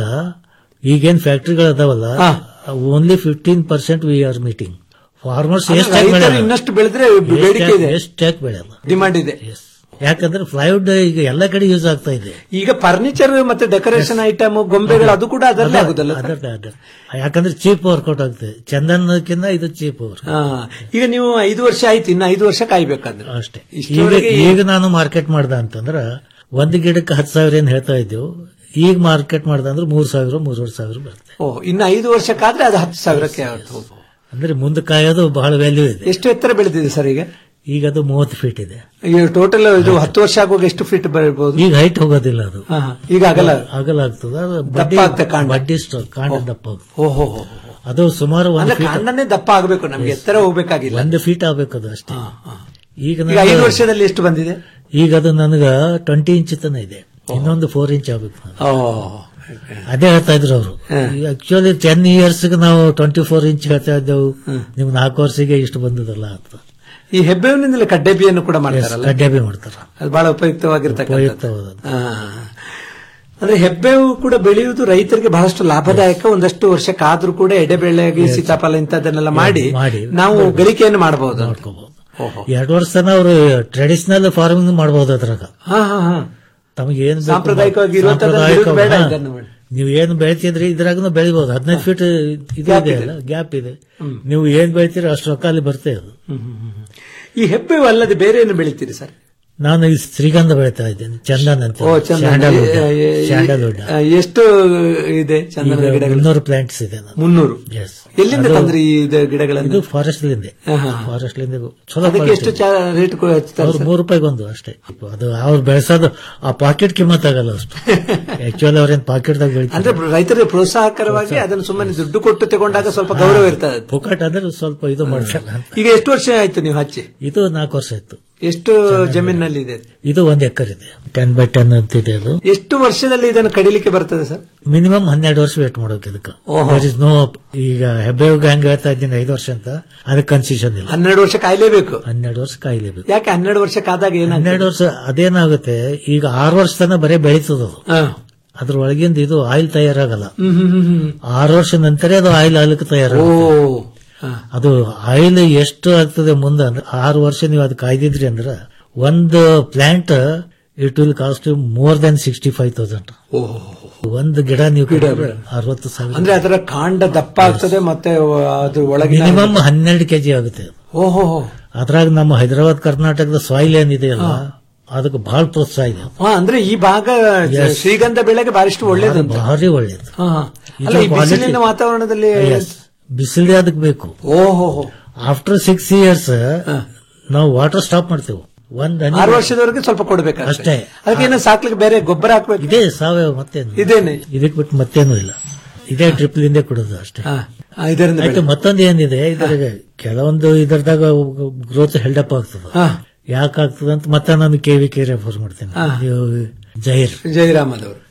ಈಗೇನ್ ಫ್ಯಾಕ್ಟರಿಗಳು ಅದಾವಲ್ಲ only fifteen percent we are meeting farmers ಎಷ್ಟು ರೈತರು ಇನ್ನಷ್ಟು ಬೆಳೆದ್ರೆ ಬೇಡಿಕೆ ಇದೆ ಎಷ್ಟು ಯಾಕೆ ಬೆಳೆಯಲ್ಲ ಡಿಮಾಂಡ್ ಇದೆ ಯಾಕಂದ್ರೆ ಫ್ಲೈವುಡ್ ಈಗ ಎಲ್ಲ ಕಡೆ ಯೂಸ್ ಆಗ್ತಾ ಇದೆ ಈಗ ಫರ್ನಿಚರ್ ಮತ್ತೆ ಡೆಕೋರೇಷನ್ ಐಟಮ್ ಗೊಂಬೆಗಳು ಅದು ಕೂಡ ಅದರಲ್ಲೇ ಆಗುದಲ್ಲ ಸರ್? ಅದರ- ಅದರ. ಯಾಕಂದ್ರೆ ಚೀಪ್ ವರ್ಕೌಟ್ ಆಗ್ತದೆ ಚಂದನಕ್ಕಿಂತ ಇದು ಚೀಪ್ ವರ್ಕ್ ಹಾ. ಈಗ ನೀವು ಐದು ವರ್ಷ ಆಯ್ತು ಇನ್ನು ಐದು ವರ್ಷ ಕಾಯ್ಬೇಕಾದ್ರೆ ಅಷ್ಟೇ ಈಗ ಇಷ್ಟರವರೆಗೆ ಈಗ ನಾನು ಮಾರ್ಕೆಟ್ ಮಾಡ್ದ ಅಂತಂದ್ರ ಒಂದು ಗಿಡಕ್ಕೆ ಹತ್ತು ಸಾವಿರ ಏನ್ ಹೇಳ್ತಾ ಇದ್ದೆವು ಈಗ ಮಾರ್ಕೆಟ್ ಮಾಡ್ದ ಅಂದ್ರೆ ಮೂರ್ ಸಾವಿರ ಮೂರುವರೆ ಸಾವಿರ ಬರುತ್ತೆ ಓ ಇನ್ನು ಐದು ವರ್ಷಕ್ಕಾದ್ರೆ ಅದು ಹತ್ತು ಸಾವಿರಕ್ಕೆ ಆಗುತ್ತೆ. ಅಂದ್ರೆ ಮುಂದೆ ಕಾಯೋದು ಬಹಳ ವ್ಯಾಲ್ಯೂ ಇದೆ ಎಷ್ಟು ಎತ್ತರ ಬೆಳೆದಿದೆ ಸರ್ ಈಗ ಈಗ ಅದು ಮೂವತ್ತು ಫೀಟ್ ಇದೆ ಈಗ ಟೋಟಲ್ ಇದು ಹತ್ತು ವರ್ಷ ಆಗುವಾಗ ಎಷ್ಟು ಫೀಟ್ ಬರಬಹುದು ಈಗ ಹೈಟ್ ಹೋಗೋದಿಲ್ಲ ಅದು ಹಾ, ಈಗ ಆಗಲ್ಲ ಆಗಲ್ಲ ಆಗ್ತದೆ ಅದು ದಪ್ಪ ಬಡ್ಡಿ ಆಗ್ತದೆ ಕಾಂಡ. ಬಡ್ಡಿ ಸ್ಟ- ಕಾಂಡ ದಪ್ಪ ಆಗುತ್ತೆ. ಓಹೋ ಅದು ಸುಮಾರು ಒಂದು ಅಂದ್ರೆ ಫೀಟ್ ಕಾಂಡನೇ ದಪ್ಪ ಆಗಬೇಕು ನಮ್ಗೆ ಎತ್ತರ ಹೋಗ್ಬೇಕಾಗಿಲ್ಲ ಒಂದು ಫೀಟ್ ಆಗ್ಬೇಕು ಅದು ಅಷ್ಟೇ ಈಗ ಈಗ ನನಗೆ- ಐದು ವರ್ಷದಲ್ಲಿ ಎಷ್ಟು ಬಂದಿದೆ ಈಗ ಅದು ನನಗ ಟ್ವೆಂಟಿ ಇಂಚ್ ತನ ಇದೆ ಇನ್ನೊಂದು ಫೋರ್ ಇಂಚ್ ಆಗ್ಬೇಕು ನನಗೆ. ಓ ಅದೇ ಹೇಳ್ತಾ ಇದ್ರು ಅವರು ಆಕ್ಚುಲಿ ಟೆನ್ ಇಯರ್ಸ್ ನಾವು ಟ್ವೆಂಟಿ ಫೋರ್ ಇಂಚ್ ಹೇಳ್ತಾ ಇದ್ದೆವು ನಿಮ್ ನಾಲ್ಕು ವರ್ಷಕ್ಕೆ ಇಷ್ಟು ಬಂದದಲ್ಲ ಅಂತ ಈ ಹೆಬ್ಬೆವಿನಿಂದಲೇ ಕಡ್ಡೆಬಿಯನ್ನು ಕೂಡ ಮಾಡ್ತಾರಲ್ಲ ಕಡ್ಡಾಬಿ ಮಾಡ್ತಾರ ಅದು ಬಹಳ ಉಪಯುಕ್ತವಾಗಿರ್ತಕ್ಕಂಥ ಉಪಯುಕ್ತವಾದದ್ದು. ಅಂದ್ರೆ ಹೆಬ್ಬೇವು ಕೂಡ ಬೆಳೆಯುವುದು ರೈತರಿಗೆ ಬಹಳಷ್ಟು ಲಾಭದಾಯಕ ಒಂದಷ್ಟು ವರ್ಷ ಕಾದ್ರೂ ಕೂಡ ಎಡೆಬೆಳೆಯಾಗಿ ಸೀತಾಫಲ ಇಂಥದ್ದನ್ನೆಲ್ಲ ಮಾಡಿ ಮಾಡಿ. ನಾವು ಗಳಿಕೆಯನ್ನು ಮಾಡಬಹುದು ಓಹೋ ಎರಡು ವರ್ಷ ತನ ಅವರು ಟ್ರೆಡಿಷನಲ್ ಫಾರ್ಮಿಂಗ್ ಮಾಡಬಹುದು ಅದ್ರಾಗ ಹಾ ಹಾ ಹಾ ತಮಗೆ ಏನ್ ಬೇಕು ಸಾಂಪ್ರದಾಯಿಕವಾಗಿ ಇರುವಂತದ್ದು ಸಾಂಪ್ರದಾಯಿಕ- ಬಿಡುವುದು ಬೇಡ ಹಾ. ಇದನ್ನು ಮಾಡಿ. ನೀವು ಏನ್ ಬೆಳಿತಿದ್ರಿ ಇದ್ರಾಗೂ ಬೆಳಿಬಹುದು ಹದಿನೈದು ಫೀಟ್ ಇದು Gap ಇದೆ ಇದೆ. ಅಲ್ಲ ಗ್ಯಾಪ್ ಇದೆ ನೀವು ಏನ್ ಬೆಳಿತೀರಿ ಅಷ್ಟು ರೊಕ್ಕ ಅಲ್ಲಿ ಬರ್ತೇ ಅದು ಈ ಹೆಬ್ಬೇವು ಅಲ್ಲದೆ ಬೇರೆ ಏನು ಬೆಳಿತೀರಿ ಸರ್ ನಾನು ಈ ಶ್ರೀಗಂಧ ಬೆಳಿತಾ ಇದ್ದೇನೆ ಚಂದನ್ ಅಂತ ಓ ಚಂದನ ಸ್ಯಾಂಡಲ್ವುಡ್ ಎ- ಎ- ಎ- ಸ್ಯಾಂಡಲ್ವುಡ್ ಆ, ಎಷ್ಟು ಇದೆ ಚಂದನದ ಈಗ ಗಿಡಗಳು ಮುನ್ನೂರು ಪ್ಲಾಂಟ್ಸ್ ಇದೆ ನಾನು ಮುನ್ನೂರು Yes. ಎಲ್ಲಿಂದ ಅದು- ತಂದ್ರಿ ಈ ಇದು ಗಿಡಗಳನ್ನು ಇದು ಫಾರೆಸ್ಟ್ ಲಿಂದ ಆಹಾ. ಫಾರೆಸ್ಟ್ ಲಿಂದ ಚಲೋ ಅದಕ್ಕೆ ಎಷ್ಟು ರೇಟ್ ಹಚ್ತಾರೆ ಅವ್ರು ಸರ್? ಮೂರು ರೂಪಾಯಿಗೊಂದು ಅಷ್ಟೇ ಅದು ಅವ್ರು ಬೆಳೆಸೋದು ಆ ಪಾಕೆಟ್ ಕಿಮ್ಮತ್ ಆಗಲ್ಲ ಅಷ್ಟು ಆಕ್ಚುಲಿ ಅವ್ರೇನ್ ಪಾಕೆಟ್ ದಾಗ ಬೆಳಿತಾರೆ ಅಂದ್ರೆ ರೈತರಿಗೆ ಪ್ರೋತ್ಸಾಹಕರವಾಗಿ ಅದನ್ನು ಸುಮ್ಮನೆ ದುಡ್ಡು ಕೊಟ್ಟು ತಗೊಂಡಾಗ ಸ್ವಲ್ಪ ಗೌರವ ಇರ್ತದೆ ಪುಕಟ್ ಅಂದ್ರೆ ಸ್ವಲ್ಪ ಇದು ಮಾಡ್ತಾರೆ ಅಂತ. ಈಗ ಎಷ್ಟು ವರ್ಷ ಆಯ್ತು ನೀವು ಹಚ್ಚಿ ಇದು ನಾಲ್ಕು ವರ್ಷ ಆಯ್ತು ಎಷ್ಟು ಜಮೀನಿನಲ್ಲಿ ಇದೆ ಇದು ಒಂದ್ ಎಕರ್ ಇದೆ ಟೆನ್ ಬೈ ಟೆನ್ ಅಂತ ಇದೆ ಅದು ಎಷ್ಟು ವರ್ಷದಲ್ಲಿ ಇದನ್ನು ಕಡಿಲಿಕ್ಕೆ ಬರ್ತದೆ ಸರ್ ಮಿನಿಮಮ್ ಹನ್ನೆರಡು ವರ್ಷ ವೇಟ್ ಮಾಡೋಕೆ ಇದಕ್ಕೆ ಓಹೋ. There is no ಈಗ ಹೆಬ್ಬೇವಾಗ ಹೆಂಗ್ ಹೇಳ್ತಾ ಇದ್ದೀನಿ ಐದು ವರ್ಷ ಅಂತ ಅದಕ್ಕೆ ಕನ್ಸಿಷನ್ ಇಲ್ಲ ಹನ್ನೆರಡು ವರ್ಷ ಕಾಯ್ಲೇಬೇಕು ಹನ್ನೆರಡು ವರ್ಷ ಕಾಯಿಲೇಬೇಕು ಯಾಕೆ ಹನ್ನೆರಡು ವರ್ಷಕ್ಕಾದಾಗ ಏನಾಗುತ್ತೆ ಹನ್ನೆರಡು ವರ್ಷ ಅದೇನಾಗುತ್ತೆ ಈಗ ಆರು ವರ್ಷ ತನಕ ಬರೀ ಬೆಳೀತದ ಅದು ಹಾ. ಅದ್ರ ಒಳಗಿಂದ ಇದು ಆಯಿಲ್ ತಯಾರಾಗಲ್ಲ ಹ್ಮ್ ಹ್ಮ್ ಹ್ಮ್ ಹ್ಮ್. ಆರು ವರ್ಷ ನಂತರ ಅದು ಆಯಿಲ್ ಆಗಲಿಕ್ಕೆ ಓ ತಯಾರಾಗುತ್ತೆ ಅದು ಆಯಿಲ್ ಎಷ್ಟು ಆಗ್ತದೆ ಮುಂದೆ ಅಂದ್ರೆ ಆರು ವರ್ಷ ನೀವು ಅದು ಕಾಯ್ದಿದ್ರಿ ಅಂದ್ರೆ ಒಂದು plant it will cost more than sixty five thousand ಒಂದು ಗಿಡ ನೀವು ಕಡಿದ್ರೆ ಅರವತ್ತು ಸಾವಿರ ಅಂದ್ರೆ ಅದರ ಕಾಂಡ ದಪ್ಪ ಆಗ್ತದೆ ಮತ್ತೆ ಅದ್ರ ಒಳಗಿನ ಮಿನಿಮಮ್ ಹನ್ನೆರಡು ಕೆಜಿ ಆಗುತ್ತೆ ಓಹೋ ಅದ್ರಾಗ ನಮ್ಮ ಹೈದರಾಬಾದ್ ಕರ್ನಾಟಕದ ಸಾಯಿಲ್ ಏನಿದೆಯಲ್ಲ ಅದಕ್ಕೆ ಬಹಳ ಪ್ರೋತ್ಸಾಹ ಇದೆ ಹಾ ಅಂದ್ರೆ ಈ ಭಾಗ Yes. ಶ್ರೀಗಂಧ ಬೆಳೆಗೆ ಬಾರಿಷ್ಟು ಒಳ್ಳೇದಂತ ಭಾರಿ ಒಳ್ಳೇದು ಹಾ, ಹಾ. ಇದು ಅಲ್ಲ ಈ quality- ಬಿಸಿಲಿನ ವಾತಾವರಣದಲ್ಲಿ ಬಿಸಿಲೇ ಅದಕ್ಕೆ ಬೇಕು ಓಹೋ ಆಫ್ಟರ್ ಸಿಕ್ಸ್ ಇಯರ್ಸ್ ನಾವು ವಾಟರ್ ಸ್ಟಾಪ್ ಮಾಡ್ತೇವೆ ಒಂದ್ ಹನಿ ಆರು ವರ್ಷದವರೆಗೆ ಸ್ವಲ್ಪ ಕೊಡ್ಬೇಕು ಅಷ್ಟೇ. ಅದಕ್ಕೆ ಏನೋ ಸಾಕ್ಲಿಕ್ಕೆ ಬೇರೆ ಗೊಬ್ಬರ ಹಾಕ್ಬೇಕು ಇದೇ ಸಾವಯವ ಮತ್ತೇನು ಇದೇನೆ ಇದಕ್ ಬಿಟ್ಟು ಮತ್ತೇನು ಇಲ್ಲ ಇದೇ ಟ್ರಿಪ್ಲಿಂದ ಕೊಡೋದು ಅಷ್ಟೇ ಹಾ, ಆ, ಇದರಿಂದ ಆಯ್ತು ಬೆಳೆ. ಮತ್ತೊಂದು ಏನಿದೆ ಇದ್ರಾಗ ಕೆಲವೊಂದು ಇದರದಾಗ ಗ್ರೋತ್ ಹೆಲ್ಡಪ್ ಆಗ್ತದೆ ಹಾ. ಯಾಕೆ ಆಗ್ತದೆ ಅಂತ ಮತ್ತೆ ನಾನು ಕೆ ವಿ ಕೆ ರೆಫರ್ ಮಾಡ್ತೇನೆ ಹಾ. ನೀವು ಜೈರ್ ಜಯರಾಮ್ ಅದವರು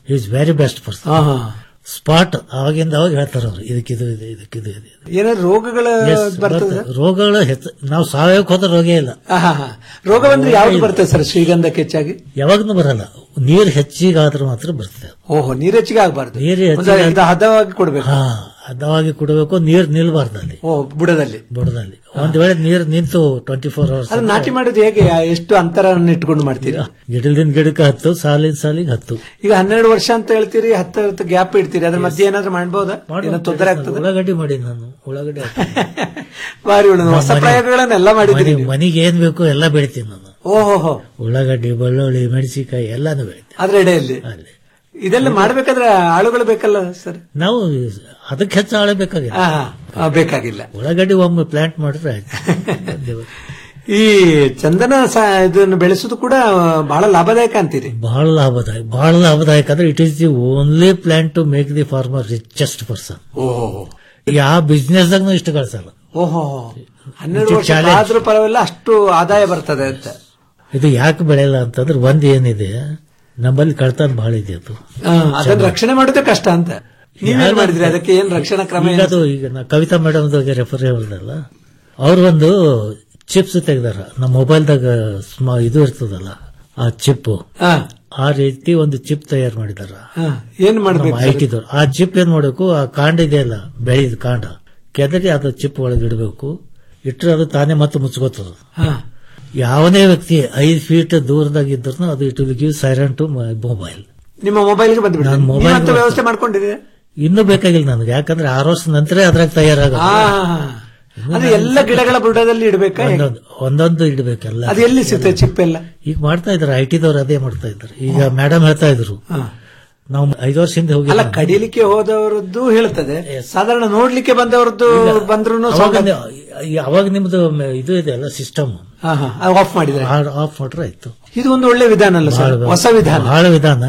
ಈಸ್ ವೆರಿ ಬೆಸ್ಟ್ ಪರ್ಸನ್ ಹಾ, ಹಾ. ಸ್ಪಾಟ್ ಅವಾಗಿಂದ ಅವಾಗ ಹೇಳ್ತಾರ ಅವ್ರು ಇದಕ್ಕಿದು ಇದೆ ಇದಕ್ಕಿದು ಇದೆ ಏನಾದ್ರು ರೋಗಗಳ Yes, ಬರ್ತದೆ ಬರ್ತದೆ. ರೋಗಗಳು ಹೆಚ್ಚು ನಾವು ಸಾವಯವಕ್ಕೆ ಹೋದ್ರೆ ರೋಗ ಇಲ್ಲ ಹಾ, ಹಾ, ಹಾ. ರೋಗ ಬಂದ್ರೆ ಯಾವ್ದು ಬರ್ತದೆ ಸರ್ ಶ್ರೀಗಂಧಕ್ಕೆ ಹೆಚ್ಚಾಗಿ ಯಾವಾಗ್ಲೂ ಬರಲ್ಲ ನೀರು ಹೆಚ್ಚಿಗಾದ್ರೆ ಮಾತ್ರ ಬರ್ತದೆ ಓಹೋ ನೀರ್ ಹೆಚ್ಚಿಗೆ ಆಗಬಾರ್ದು ನೀರು ಒಂದು ಹೆಚ್ಚಿಗೆ ಇದು ಹದವಾಗಿ ಕೊಡ್ಬೇಕು ಹಾ ಹದವಾಗಿ ಕುಡಬೇಕು ನೀರು ನಿಲ್ಬಾರ್ದು ಅಲ್ಲಿ ಓ ಬುಡದಲ್ಲಿ ಬುಡದಲ್ಲಿ ಒಂದ್ ವೇಳೆ ನೀರು ನಿಂತು ಟ್ವೆಂಟಿ ಫೋರ್ ಅವರ್ಸ್ ಅದು ನಾಟಿ ಮಾಡೋದು ಹೇಗೆ ಎಷ್ಟು ಅಂತರವನ್ನು ಇಟ್ಕೊಂಡು ಮಾಡ್ತೀರಿ ಗಿಡದಿಂದ ಗಿಡಕ್ಕೆ ಹತ್ತು ಸಾಲಿನ ಸಾಲಿಗೆ ಹತ್ತು ಈಗ ಹನ್ನೆರಡು ವರ್ಷ ಅಂತ ಹೇಳ್ತೀರಿ ಹತ್ತು ಹತ್ತು ಗ್ಯಾಪ್ ಇಡ್ತೀರಿ ಅದ್ರ ಮಧ್ಯೆ ಏನಾದ್ರು ಮಾಡ್ಬೋದಾ ಏನೋ ತೊಂದರೆ ಆಗ್ತದೆ ಉಳ್ಳಾಗಡ್ಡಿ ಮಾಡಿ ನಾನು ಉಳ್ಳಾಗಡ್ಡಿ ಬಾರಿ ಒಳ್ಳೆ ಹೊಸ ಮನೆ- ಪ್ರಯೋಗಗಳನ್ನೆಲ್ಲ ಮಾಡಿದ್ದೀರಿ ಮನೆ- ಮನೆಗೆ ಏನ್ ಬೇಕು ಎಲ್ಲ ಬೆಳಿತೀನಿ ನಾನು ಓಹೋ ಉಳ್ಳಾಗಡ್ಡಿ ಬೆಳ್ಳುಳ್ಳಿ ಮೆಣಸಿನಕಾಯಿ ಎಲ್ಲಾನು ಬೆಳಿತೀನಿ ಅದ್ರ ಎಡೆಯಲ್ಲಿ ಇದೆಲ್ಲ ಮಾಡ್ಬೇಕಾದ್ರೆ ಆಳುಗಳು ಬೇಕಲ್ಲ ಸರ್ ನಾವು ಅದಕ್ಕೆ ಹೆಚ್ಚು ಆಳೆ ಬೇಕಾಗಿಲ್ಲ ಹಾ, ಹಾ. ಆ, ಬೇಕಾಗಿಲ್ಲ ಉಳ್ಳಾಗಡ್ಡಿ ಒಮ್ಮೆ ಪ್ಲಾಂಟ್ ಮಾಡಿದ್ರೆ ಆಯ್ತು ಈ ಚಂದನ ಸ- ಇದನ್ನು ಬೆಳೆಸೋದು ಕೂಡ ಬಹಳ ಲಾಭದಾಯಕ ಅಂತೀರಿ ಬಹಳ ಲಾಭದಾಯಕ ಬಹಳ ಲಾಭದಾಯಕ ಅಂದ್ರೆ it is the only plant to make the farmer richest person ಓಹೋ ಯಾವ ಬಿಸ್ನೆಸ್ ದಾಗೂ ಇಷ್ಟು ಗಳಿಸಲ್ಲ ಓಹೋ ಹನ್ನೆರಡು It's a ವರ್ಷ challenge. ಆದ್ರೂ ಪರವಾಗಿಲ್ಲ ಅಷ್ಟು ಆದಾಯ ಬರ್ತದೆ ಅಂತ ಇದು ಯಾಕೆ ಬೆಳೆಯಲ್ಲ ಅಂತಂದ್ರೆ ಒಂದ್ ಏನಿದೆ ನಮ್ಮಲ್ಲಿ ಕಳ್ತನ ಬಹಳ ಇದೆ ಅದು ಆ, ಅದನ್ನ ರಕ್ಷಣೆ ಮಾಡೋದೇ ಕಷ್ಟ ಅಂತ ನೀವೇನ್ ಮಾಡಿದ್ರಿ ಅದಕ್ಕೆ ಏನ್ ರಕ್ಷಣಾ ಕ್ರಮ ಈಗ ಏನು? ಅದು ಈಗ ನಾ ಕವಿತಾ ಮೇಡಮ್ ರೆಫರ್ ಹೇಳಿದ್ರಲ್ಲ ಅವ್ರು ಒಂದು ಚಿಪ್ಸ್ ತೆಗ್ದಾರ ನಮ್ಮ ಮೊಬೈಲ್ದಾಗ ಸ್ಮ- ಇದು ಇರ್ತದಲ್ಲ ಆ ಚಿಪ್ ಆ, ಆ ರೀತಿ ಒಂದು ಚಿಪ್ ತಯಾರು ಮಾಡಿದಾರ ಆ, ಏನ್ ಮಾಡ್ಬೇಕು ಐ ಟಿದವ್ರು ಆ ಚಿಪ್ ಏನ್ ಮಾಡಬೇಕು ಆ ಕಾಂಡ ಇದೆಯಲ್ಲ ಬೆಳೆದ ಕಾಂಡ ಕೆದರಿ ಅದು ಚಿಪ್ ಒಳಗೆ ಇಡಬೇಕು ಇಟ್ಟರೆ ಅದು ತಾನೇ ಮತ್ತೆ ಮುಚ್ಕೋತದ ಹಾ. ಯಾವನೇ ವ್ಯಕ್ತಿ ಐದು ಫೀಟ್ ದೂರದಾಗ ಇದ್ರು ಅದು it will give siren to mobile ನಿಮ್ಮ ಮೊಬೈಲ್ಗೆ ಬಂದ್ಬಿಡಿ ನಾನ್ mobile ನೀವಂತ ಗೆ ವ್ಯವಸ್ಥೆ ಮಾಡ್ಕೊಂಡಿದ್ದೀರಿ ಇನ್ನೂ ಬೇಕಾಗಿಲ್ಲ ನನಗೆ ಯಾಕಂದ್ರೆ ಆರು ವರ್ಷ ನಂತರ ಅದ್ರಾಗ ತಯಾರಾಗ ಆ, ಅದು ಎಲ್ಲ ಗಿಡಗಳ ಬುಡದಲ್ಲಿ ಇಡ್ಬೇಕಾ ಹೇಗೆ? ಒಂದೊಂದು ಒಂದೊಂದು ಇಡಬೇಕೆಲ್ಲ ಅದು ಎಲ್ಲಿ ಸಿಗ್ತದೆ ಚಿಪ್ ಎಲ್ಲ ಈಗ ಮಾಡ್ತಾ ಇದಾರೆ ಐ ಟಿದವ್ರು ಅದೇ ಮಾಡ್ತಾ ಇದ್ದಾರೆ ಈಗ ಮೇಡಮ್ ಹೇಳ್ತಾ ಇದ್ರು ಹಾ. ನಾವು ಐದು ವರ್ಷದಿಂದ ಹೋಗಿ ಅಲ್ಲ ಕಡಿಲಿಕ್ಕೆ ಹೋದವರದ್ದು ಹೇಳ್ತದೆ ಸಾಧಾರಣ ನೋಡ್ಲಿಕ್ಕೆ ಬಂದವರದ್ದು ಬಂದ್ರು ಅವಾಗ ನಿ- ಅವಾಗ ನಿಮ್ದು ಮ- ಇದು ಇದೆ ಅಲ್ಲ ಸಿಸ್ಟಮ್ ಆಫ್ ಮಾಡಿದ್ರೆ ಆಫ್ ಮಾಡ್ರೆ ಆಯ್ತು ಇದು ಒಂದು ಒಳ್ಳೆ ವಿಧಾನ ಅಲ್ಲ ಸರ್ ಬಹಳ- ಹೊಸ ವಿಧಾನ ಬಹಳ ವಿಧಾನ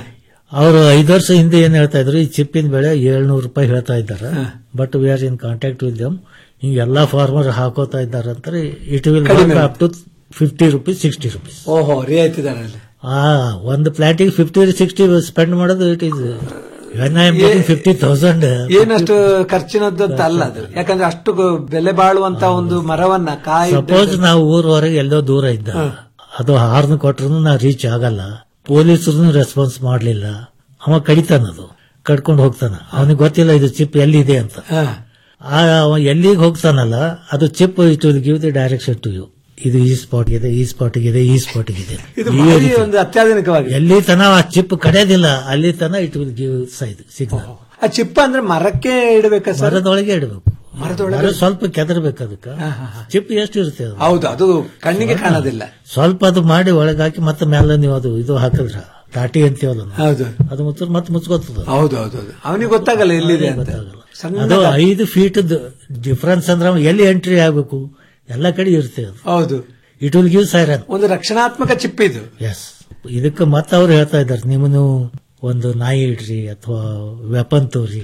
ಅವರು ಐದು ವರ್ಷ ಹಿಂದೆ ಏನ್ ಹೇಳ್ತಾ ಇದ್ರು ಈ ಚಿಪ್ಪಿನ ಬೆಳೆ ಏಳ್ನೂರು ರೂಪಾಯಿ ಹೇಳ್ತಾ ಇದ್ದಾರೆ but we are in contact with them ಹಿಂಗ ಎಲ್ಲಾ ಫಾರ್ಮರ್ ಹಾಕೋತಾ ಇದ್ದಾರೆ ಅಂತಾರೆ ಇಟ್ ವಿಲ್ ಕಡಿಮೆ. Up to fifty rupees sixty rupees ಓಹೋ ರಿಯಾಯಿತಿ ದರದಲ್ಲಿ ಆ ಒಂದು ಪ್ಲಾಟಿಗೆ ಫಿಫ್ಟಿ ಸಿಕ್ಸ್ಟಿ ಸ್ಪೆಂಡ್ ಮಾಡೋದು it is when I am fifty thousand ಏನಷ್ಟು ಖರ್ಚಿನದ್ದು ಅಂತ ಅಲ್ಲ ಅದು ಯಾಕಂದ್ರೆ ಅಷ್ಟು ಗೊ- ಬೆಲೆ ಬಾಳುವಂತ ಒಂದು ಮರವನ್ನ ಕಾಯಿ ಸಪೋಸ್ ನಾವು ಊರವರೆಗೆ ಎಲ್ಲೋ ದೂರ ಇದ್ದ ಅದು ಹಾರ್ನ್ ಕೊಟ್ರು ನಾ ರೀಚ್ ಆಗಲ್ಲ ಪೊಲೀಸರು ರೆಸ್ಪಾನ್ಸ್ ಮಾಡ್ಲಿಲ್ಲ ಅವ ಕಡಿತಾನದು ಕಡ್ಕೊಂಡು ಹೋಗ್ತಾನ ಅವನಿಗೆ ಗೊತ್ತಿಲ್ಲ ಇದು ಚಿಪ್ ಎಲ್ಲಿದೆ ಅಂತ ಹಾ. ಆ ಅವ ಎಲ್ಲಿಗೆ ಹೋಗ್ತಾನಲ್ಲ ಅದು chip it will give the direction to you ಇದು ಈ ಸ್ಪಾಟ್ ಇದೆ ಈ ಸ್ಪಾಟ್ ಇದೆ ಈ ಸ್ಪಾಟ್ ಇದೆ ಇದು ಈ ಭಾರಿ ರೀತಿ. ಒಂದು ಅತ್ಯಾಧುನಿಕವಾಗಿ ಎಲ್ಲಿ ತನ ಆ ಚಿಪ್ ಕಡೆಯೋದಿಲ್ಲ ಅಲ್ಲಿ ತನ it will give side signal ಆ ಚಿಪ್ಪ ಅಂದ್ರೆ ಮರಕ್ಕೆ ಇಡಬೇಕಾ ಸರ್ ಮರದೊಳಗೆ ಇಡಬೇಕು ಮರದೊಳಗೆ ಮರ ಸ್ವಲ್ಪ ಕೆದರ್ಬೇಕು ಅದಕ್ಕೆ ಚಿಪ್ ಎಷ್ಟು ಇರುತ್ತೆ ಅದು ಹೌದು ಅದು ಕಣ್ಣಿಗೆ ಕಾಣೋದಿಲ್ಲ ಸ್ವಲ್ಪ ಅದು ಮಾಡಿ ಒಳಗೆ ಹಾಕಿ ಮತ್ತೆ ಮೇಲೆ ನೀವು ಅದು ಇದು ಹಾಕಿದ್ರ ತಾಟಿ ಅಂತೀವಲ್ಲ ನಾವು. ಹೌದು ಅದು ಮುಚ್ಚ ಮತ್ತೆ ಮುಚ್ಕೋತದ ಹೌದು ಹೌದು ಹೌದು ಅವನಿಗೆ ಗೊತ್ತಾಗಲ್ಲ ಎಲ್ಲಿದೆ ಅಂತ ಸಣ್ಣ ಅದು ಐದು ಫೀಟ್ ಡಿಫ್ರೆನ್ಸ್ ಅಂದ್ರೆ ಅವ ಎಲ್ಲಿ ಎಂಟ್ರಿ ಆಗ್ಬೇಕು ಎಲ್ಲ ಕಡೆ ಇರುತ್ತೆ ಅದು ಹೌದು ಇಟ್ ವಿಲ್ ಗಿವ್ ಸೈರನ್ ಒಂದು ರಕ್ಷಣಾತ್ಮಕ ಚಿಪ್ ಇದು ಎಸ್ ಇದಕ್ಕೆ ಮತ್ತೆ ಅವ್ರು ಹೇಳ್ತಾ ಇದ್ದಾರೆ ನಿಮ್ಮನ್ನು ಒಂದು ನಾಯಿ ಇಡ್ರಿ ಅಥವಾ ವೆಪನ್ ತೋರಿ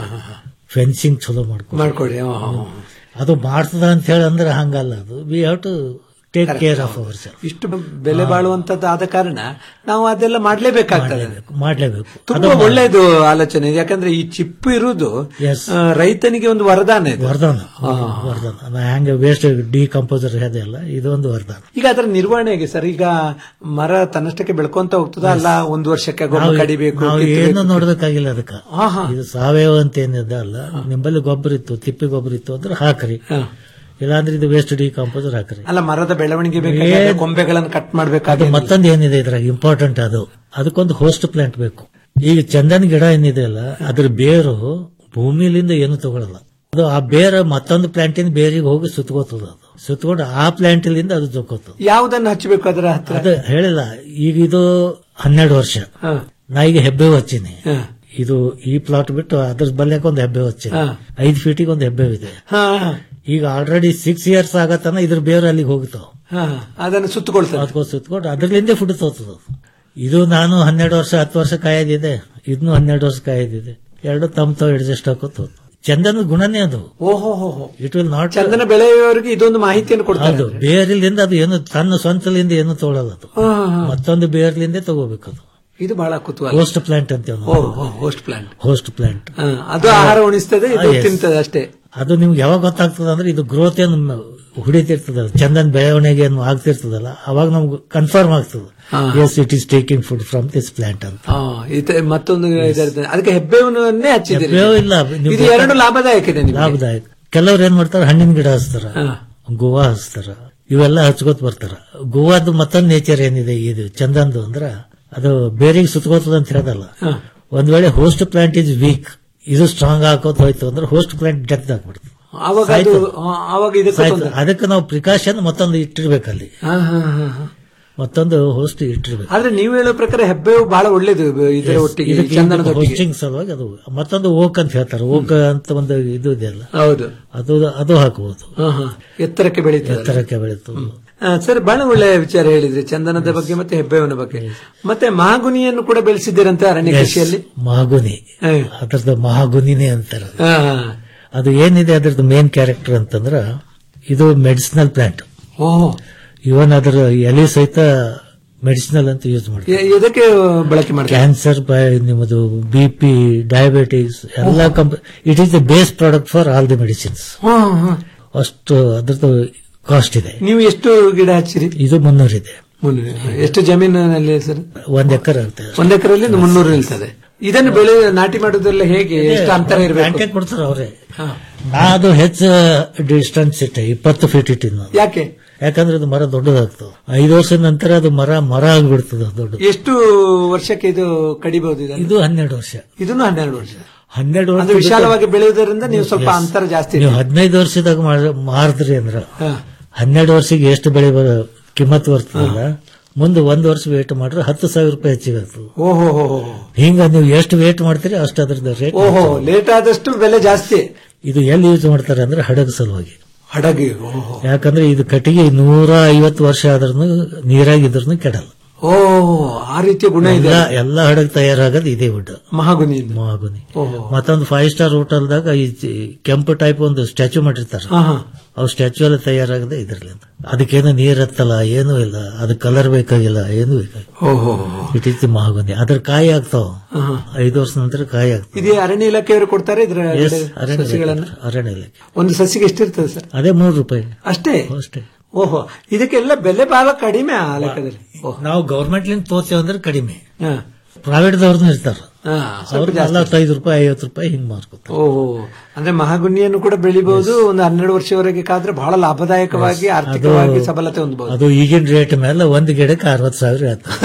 ಫೆನ್ಸಿಂಗ್ ಚಲೋ ಮಾಡ್ಕೊ ಮಾಡ್ಕೊಡಿ ಹಾ, ಹಾ, ಹಾ. ಅದು ಮಾಡ್ತದ ಅಂತ ಹೇಳಿ ಅಂದ್ರೆ ಹಂಗಲ್ಲ ಅದು we have to take care of our self ಇಷ್ಟು ಬೆಲೆ ಬಾಳುವಂತದ್ದು ಆದ ಕಾರಣ ನಾವು ಅದೆಲ್ಲ ಮಾಡ್ಲೇಬೇಕಾಗ್ತದೆ ಮಾಡ್ಲೇಬೇಕು ತುಂಬಾ ಒಳ್ಳೇದು ಆಲೋಚನೆ ಇದು. ಯಾಕಂದ್ರೆ ಈ ಚಿಪ್ ಇರುವುದು ಆ, ರೈತನಿಗೆ ಒಂದು ವರದಾನ ಇದು ವರದಾನ ವರದಾನ ನಾ ಹೆಂಗ ವೇಸ್ಟ್ ಡಿಕಂಪೋಸರ್ ಅಲ್ಲ ಇದೊಂದು ವರದಾನ ಈಗ ಅದರ ನಿರ್ವಹಣೆ ಹೇಗೆ ಸರ್ ಈಗ ಮರ ತನ್ನಷ್ಟಕ್ಕೆ ಬೆಳ್ಕೊಂತ ಹೋಗ್ತದ ಅಲ್ಲ ಒಂದು ವರ್ಷಕ್ಕೆ ಗೊಬ್ಬರ ನಾವು- ಕಡಿಬೇಕು ನಾವು ಕಿತ್ತಬೇಕು? ಏನು ನೋಡ್ಬೇಕಾಗಿಲ್ಲ ಅದಕ್ಕ ಇದು ಸಾವಯವ ಅಂತ ಏನಿದೆ ಅಲ್ಲ ನಿಂಬಲ್ಲಿ ಗೊಬ್ಬರ ಇತ್ತು ತಿಪ್ಪಿ ಗೊಬ್ಬರ ಇತ್ತು ಅಂದ್ರೆ ಹಾಕ್ರಿ ಇಲ್ಲಾಂದ್ರೆ ಇದು ವೇಸ್ಟ್ ಡಿಕಂಪೋಸರ್ ಹಾಕ್ರಿ ಅಲ್ಲ ಮರದ ಬೆಳವಣಿಗೆ ಬೇಕಾದ್ರೆ ಏನ್- ಕೊಂಬೆಗಳನ್ನು ಕಟ್ ಅದು ಮಾಡ್ಬೇಕಾದ್ರೆ ಮತ್ತೊಂದು ಏನಿದೆ ಇದ್ರಾಗ ಇಂಪಾರ್ಟೆಂಟ್ ಅದು ಅದಕ್ಕೊಂದು ಹೋಸ್ಟ್ ಪ್ಲಾಂಟ್ ಬೇಕು ಈಗ ಚಂದನ್ ಗಿಡ ಏನಿದೆ ಅಲ್ಲ ಅದ್ರ ಬೇರು ಭೂಮಿಲಿಂದ ಏನು ತಗೊಳಲ್ಲ ಅದು ಆ ಬೇರ ಮತ್ತೊಂದು ಪ್ಲಾಂಟಿನ ಬೇರಿಗೆ ಹೋಗಿ ಸುತ್ತಕೋತದ ಅದು ಸುತ್ತಕೊಂಡು ಆ ಪ್ಲಾಂಟಿಲಿಂದ ಅದು ಜೊಕ್ಕೋತದ ಯಾವುದನ್ನು ಹಚ್ಚಬೇಕು ಅದರ ಹತ್ರ ಅದು ಹೇಳಿಲ್ಲ ಈಗ ಇದು ಹನ್ನೆರಡು ವರ್ಷ ಹಾ. ನಾ ಈಗ ಹೆಬ್ಬೆ ಹಚ್ಚೀನಿ ಹಾ. ಇದು ಈ ಪ್ಲಾಟ್ ಬಿಟ್ಟು ಅದ್ರ ಬಲ್ಯಕ್ಕೆ ಒಂದು ಹೆಬ್ಬೆ ಹಚ್ಚೀನಿ ಹಾ. ಐದು ಫೀಟಿಗೆ ಒಂದು ಹೆಬ್ಬೆ ಇದೆ ಹಾ, ಈಗ ಆಲ್ರೆಡಿ ಸಿಕ್ಸ್ ಇಯರ್ಸ್ ಆಗತ್ತನ ಇದ್ರ ಬೇರೆ ಅಲ್ಲಿಗೆ ಹೋಗ್ತಾವ ಹಾ, ಅದನ್ನು ಸುತ್ತಕೊಳ್ತದೆ ಅದಕ್ಕೋ ಸುತ್ಕೊಂಡು ಅದ್ರಲ್ಲಿಂದ ಫುಡ್ ತೋತದ ಇದು ನಾನು ಹನ್ನೆರಡು ವರ್ಷ ಹತ್ತು ವರ್ಷ ಕಾಯೋದಿದೆ ಇದನ್ನು ಹನ್ನೆರಡು ವರ್ಷ ಕಾಯೋದಿದೆ ಎರಡು ತಮ್ಮ ತಾವು ಅಡ್ಜಸ್ಟ್ ಹಾಕೋತ ಚಂದನ ಗುಣನೇ ಅದು ಓಹೋ ಹೋ ಹೋ ಇಟ್ ವಿಲ್ ನಾಟ್ ಚಂದನ ಬೆಳೆಯುವವರಿಗೆ ಇದೊಂದು ಮಾಹಿತಿಯನ್ನು ಕೊಡ್ತಾರೆ ಅದು ಬೇರ್ಲಿಂದ ಅದು ಏನು ತನ್ನ ಸ್ವಂತಲಿಂದ ಏನು ತಗೊಳ್ಳಲ್ಲ ಅದು ಹಾ, ಹಾ. ಮತ್ತೊಂದು ಬೇರ್ಲಿಂದ ತಗೋಬೇಕು ಅದು ಇದು ಬಹಳ ಕುತೂಹಲ ಹೋಸ್ಟ್ ಪ್ಲಾಂಟ್ ಅಂತ ಓ ಹೋಸ್ಟ್ ಪ್ಲಾಂಟ್ ಹೋಸ್ಟ್ ಪ್ಲಾಂಟ್ ಅದು ಆಹಾರ ಉಣಿಸ್ತದೆ ಇದು ತಿಂತದೆ ಅಷ್ಟೇ ಅದು ನಿಮ್ಗೆ ಯಾವಾಗ ಗೊತ್ತಾಗ್ತದ ಅಂದ್ರೆ ಇದು ಗ್ರೋತ್ ಏನು ಹುಡಿತಿರ್ತದಲ್ಲ ಚಂದನ್ ಬೆಳವಣಿಗೆ ಏನು ಆಗ್ತಿರ್ತದಲ್ಲ ಅವಾಗ ನಮ್ಗೆ ಕನ್ಫರ್ಮ್ ಆಗ್ತದೆ ಹಾ. Yes it is taking food from this plant ಅಂತ ಆ, ಈತ- ಮತ್ತೊಂದು ಇದರದ್ದು- ಅದಕ್ಕೆ ಹೆಬ್ಬೇವನ್ನೇ ಹಚ್ಚಿದ್ದೀರಿ ಹೆಬ್ಬೇವು ಇಲ್ಲ, ನೀವು ಇದು ಎರಡು ಲಾಭದಾಯಕ ಇದೆ ನಿಮ್ಗೆ ಲಾಭದಾಯಕ ಕೆಲವ್ರು ಏನ್ ಮಾಡ್ತಾರ ಹಣ್ಣಿನ ಗಿಡ ಹಚ್ತಾರ ಗೋವಾ ಹಚ್ತಾರ ಇವೆಲ್ಲ ಹಚ್ಕೋತ ಬರ್ತಾರ ಗೋವಾದ ಮತ್ತೊಂದು ನೇಚರ್ ಏನಿದೆ ಇದು ಚಂದಂದು ಅಂದ್ರ ಅದು ಬೇರೆಗೆ ಸುತ್ತಕೋತದ ಅಂತ ಹೇಳೋದಲ್ಲ ಒಂದ್ ವೇಳೆ ಹೋಸ್ಟ್ ಪ್ಲಾಂಟ್ ಇಸ್ ವೀಕ್ ಇದು ಸ್ಟ್ರಾಂಗ್ ಹಾಕೋತ ಹೋಯ್ತು ಅಂದ್ರೆ ಹೋಸ್ಟ್ ಪ್ಲಾಂಟ್ ಡೆತ್ ಆಗ್ಬಿಡ್ತು ಆವಾಗ ಅದು ಆ, ಆವಾಗ ಇದಕ್ಕೆ ಸಾಯ್ತು. ತೊಂದ್ರೆ. ಅದಕ್ಕೆ ನಾವು ಪ್ರಿಕಾಷನ್ ಮತ್ತೊಂದು ಇಟ್ಟಿರ್ಬೇಕಲ್ಲಿ ಹಾ, ಹಾ, ಹಾ, ಹಾ. ಮತ್ತೊಂದು ಹೋಸ್ಟ್ ಇಟ್ಟಿರ್ಬೇಕು ಆದ್ರೆ ನೀವು ಹೇಳೋ ಪ್ರಕಾರ ಹೆಬ್ಬೇವು ಬಹಳ ಒಳ್ಳೇದು ಇದರ ಒಟ್ಟಿಗೆ ಈ ಚಂದನದ ಒಟ್ಟಿಗೆ ಹೋಸ್ಟಿಂಗ್ ಸಲುವಾಗಿ ಅದು ಮತ್ತೊಂದು ಓಕ್ ಅಂತ ಹೇಳ್ತಾರೆ ಓಕ್ ಅಂತ ಒಂದು ಇದು ಇದೆಯಲ್ಲ ಹೌದು ಅದು ಅದು ಹಾಕಬಹುದು ಹಾ, ಹಾ. ಎತ್ತರಕ್ಕೆ ಬೆಳೀತದೆ ಎತ್ತರಕ್ಕೆ ಬೆಳೀತು ಆ, ಸರ್ ಬಹಳ ಒಳ್ಳೆ ವಿಚಾರ ಹೇಳಿದ್ರಿ ಚಂದನದ ಬಗ್ಗೆ ಮತ್ತೆ ಹೆಬ್ಬೇವಿನ ಬಗ್ಗೆ ಮತ್ತೆ ಮಹಾಗುನಿಯನ್ನು ಕೂಡ ಬೆಳೆಸಿದ್ದೀರಂತೆ ಅರಣ್ಯ ಕೃಷಿಯಲ್ಲಿ ಮಹಾಗುನಿ ಅದ್ರದ್ದು ಮಹಾಗುನಿನೇ ಅಂತಾರೆ ಅದು. ಹಾ, ಹಾ. ಅದು ಏನಿದೆ ಅದ್ರದ್ದು ಮೇನ್ ಕ್ಯಾರೆಕ್ಟರ್ ಅಂತಂದ್ರ ಇದು ಮೆಡಿಸಿನಲ್ ಪ್ಲಾಂಟ್ ಓ ಇವನ್ ಅದರ ಎಲೆ ಸಹಿತ ಮೆಡಿಸಿನಲ್ ಅಂತ ಯೂಸ್ ಮಾಡ್ತಾರೆ ಎ- ಎದಕ್ಕೆ ಬಳಕೆ ಮಾಡ್ತಾರೆ ಕ್ಯಾನ್ಸರ್ ನಿಮ್ಮದು ಬಿ ಪಿ ಡಯಾಬಿಟಿಸ್ ಎಲ್ಲ ಕಂಪ it is the base product for all the medicines ಹಾ, ಹಾ. ಅಷ್ಟು ಅದ್ರದ್ದು ಕಾಸ್ಟ್ ಇದೆ ನೀವು ಎಷ್ಟು ಗಿಡ ಹಚ್ಚಿರಿ ಇದು ಮುನ್ನೂರು ಇದೆ ಮುನ್ನೂರು. ಎಷ್ಟು ಜಮೀನಿನಲ್ಲಿ ಸರ್ ಒಂದ್ ಎಕರೆ ಇರುತ್ತೆ ಒಂದ್ ಎಕರೆಯಲ್ಲಿ ಮುನ್ನೂರು ನಿಲ್ತದೆ ಇದನ್ನು ಬೆಳೆ ನಾಟಿ ಮಾಡೋದೆಲ್ಲ ಹೇಗೆ ಎಷ್ಟು ಅಂತರ ಇರಬೇಕು ಪ್ಲಾಂಟೇಜ್ ಕೊಡ್ತಾರೆ ಅವರೇ ನಾ ಅದು ಹೆಚ್ಚು ಡಿಸ್ಟೆನ್ಸ್ ಇಟ್ಟೆ ಇಪ್ಪತ್ತು ಫೀಟ್ ಇಟ್ಟಿದ್ದು ನಾನು ಯಾಕೆ ಯಾಕಂದ್ರೆ ಅದು ಮರ ದೊಡ್ಡದಾಗ್ತದೆ ಐದು ವರ್ಷದ ನಂತರ ಅದು ಮರ ಮರ ಆಗ್ಬಿಡ್ತದೆ ದೊಡ್ಡ ಎಷ್ಟು ವರ್ಷಕ್ಕೆ ಇದು ಕಡಿಬಹುದು ಇದನ್ನು? ಇದು ಹನ್ನೆರಡು ವರ್ಷ ಇದನ್ನು ಹನ್ನೆರಡು ವರ್ಷ ಹನ್ನೆರಡು ವರ್ಷ ಅಂದ್ರೆ ವಿಶಾಲವಾಗಿ ಬೆಳೆಯುವುದರಿಂದ ನೀವು ಸ್ವಲ್ಪ Yes. ಅಂತರ ಜಾಸ್ತಿ ನೀವು ಇದೆ. ಹದಿನೈದು ವರ್ಷದಾಗ ಮಾರ್- ಮಾರಿದ್ರಿ ಅಂದ್ರ ಹಾ. ಹನ್ನೆರಡು ವರ್ಷಕ್ಕೆ ಎಷ್ಟು ಬೆಳೆ ಬರ- ಕಿಮ್ಮತ್ ಬರ್ತದಲ್ಲ ಮುಂದೆ ಒಂದ್ ವರ್ಷ ವೇಟ್ ಮಾಡ್ರೆ ಹತ್ತು ಸಾವಿರ ರೂಪಾಯಿ ಹೆಚ್ಚಿಗೆ ಆಗ್ತದೆ ಓಹೋ ಹೋ ಹೋ. ಹಿಂಗ ನೀವು ಎಷ್ಟು ವೇಟ್ ಮಾಡ್ತೀರಿ ಅಷ್ಟು ಅದ್ರದ್ದು ರೇಟ್ ಓಹೋ ಲೇಟ್ ಆದಷ್ಟು ಬೆಲೆ ಜಾಸ್ತಿ ಇದು ಎಲ್ಲಿ ಯೂಸ್ ಮಾಡ್ತಾರೆ ಅಂದ್ರೆ ಹಡಗ ಸಲುವಾಗಿ ಹಡಗಿ ಓಹೋ ಯಾಕಂದ್ರೆ ಇದು ಕಟ್ಟಿಗೆ ನೂರ ಐವತ್ತು ವರ್ಷ ಆದ್ರೂ ನೀರಾಗಿದ್ರು ಕೆಡಲ್ಲ ಓ ಆ ರೀತಿಯ ಗುಣ ಇದೆ ಎಲ್ಲ ಎಲ್ಲ ಹಡಗ್ ತಯಾರಾಗೋದು ಇದೇ ವುಡ್ ಮಹಾಗುನಿ ಮಹಾಗುನಿ ಓಹೋ ಮತ್ತೊಂದು ಫೈವ್ ಸ್ಟಾರ್ ಹೋಟೆಲ್ದಾಗ ಈ ಚಿ- ಕೆಂಪು ಟೈಪ್ ಒಂದು ಸ್ಟ್ಯಾಚು ಮಾಡಿರ್ತಾರೆ ಹಾ, ಹಾ. ಅವು ಸ್ಟ್ಯಾಚು ಎಲ್ಲ ತಯಾರಾಗದೆ ಇದ್ರಲ್ಲಿಂದ ಅದಕ್ಕೇನು ನೀರ್ ಹತ್ತಲ್ಲ ಏನೂ ಇಲ್ಲ ಅದಕ್ಕೆ ಕಲರ್ ಬೇಕಾಗಿಲ್ಲ ಏನೂ ಬೇಕಾಗಿಲ್ಲ ಓಹೋ ಇಟ್ ಇಸ್ ಮಹಾಗುನಿ ಅದ್ರ ಕಾಯಿ ಆಗ್ತಾವ ಹಾ. ಐದು ವರ್ಷ ನಂತರ ಕಾಯಿ ಆಗ್ತಾವ ಇದು ಅರಣ್ಯ ಇಲಾಖೆಯವರು ಕೊಡ್ತಾರೆ ಇದ್ರ Yes, ಗಿಡ- ಅರಣ್ಯ ಸಸಿಗಳನ್ನ ಇಲಾಖೆ, ಅರಣ್ಯ ಇಲಾಖೆ ಒಂದು ಸಸಿಗೆ ಎಷ್ಟಿರ್ತದೆ ಸರ್ ಅದೇ ಮೂರು ರೂಪಾಯಿ ಅಷ್ಟೇ ಅಷ್ಟೇ ಓಹೋ ಇದಕ್ಕೆಲ್ಲ ಬೆಲೆ ಬಹಳ ಕಡಿಮೆ ಆ ಲೆಕ್ಕದಲ್ಲಿ ಓಹ್ ನಾವು ಗೌರ್ಮೆಂಟ್ ಲಿಂದ ತೋತೇವೆ ಅಂದ್ರೆ ಕಡಿಮೆ ಹಾ. ಪ್ರೈವೇಟ್ ದವ್ರನ್ನ ಇರ್ತಾರ ಹಾ, ಸ್ವಲ್ಪ ಅವ್ರು ಜಾಸ್ತಿ. ನಲವತ್ತೈದು ರೂಪಾಯಿ ಐವತ್ತು ರೂಪಾಯಿ ಹಿಂಗ್ ಮಾರ್ಕೋತಾರೆ ಓಹೋ ಅಂದ್ರೆ ಮಹಾಗುಣಿಯನ್ನು ಕೂಡ ಬೆಳಿಬಹುದು ಒಂದು ಹನ್ನೆರಡು ವರ್ಷವರೆಗೆ ಕಾದ್ರೆ ಬಹಳ ಲಾಭದಾಯಕವಾಗಿ ಆರ್ಥಿಕವಾಗಿ ಸಬಲತೆ ಹೊಂದಬಹುದು ಅದು ಈಗಿನ ರೇಟ್ ಮೇಲೆ ಒಂದು ಗಿಡಕ್ಕೆ ಅರವತ್ತು ಸಾವಿರ ಆಗ್ತದೆ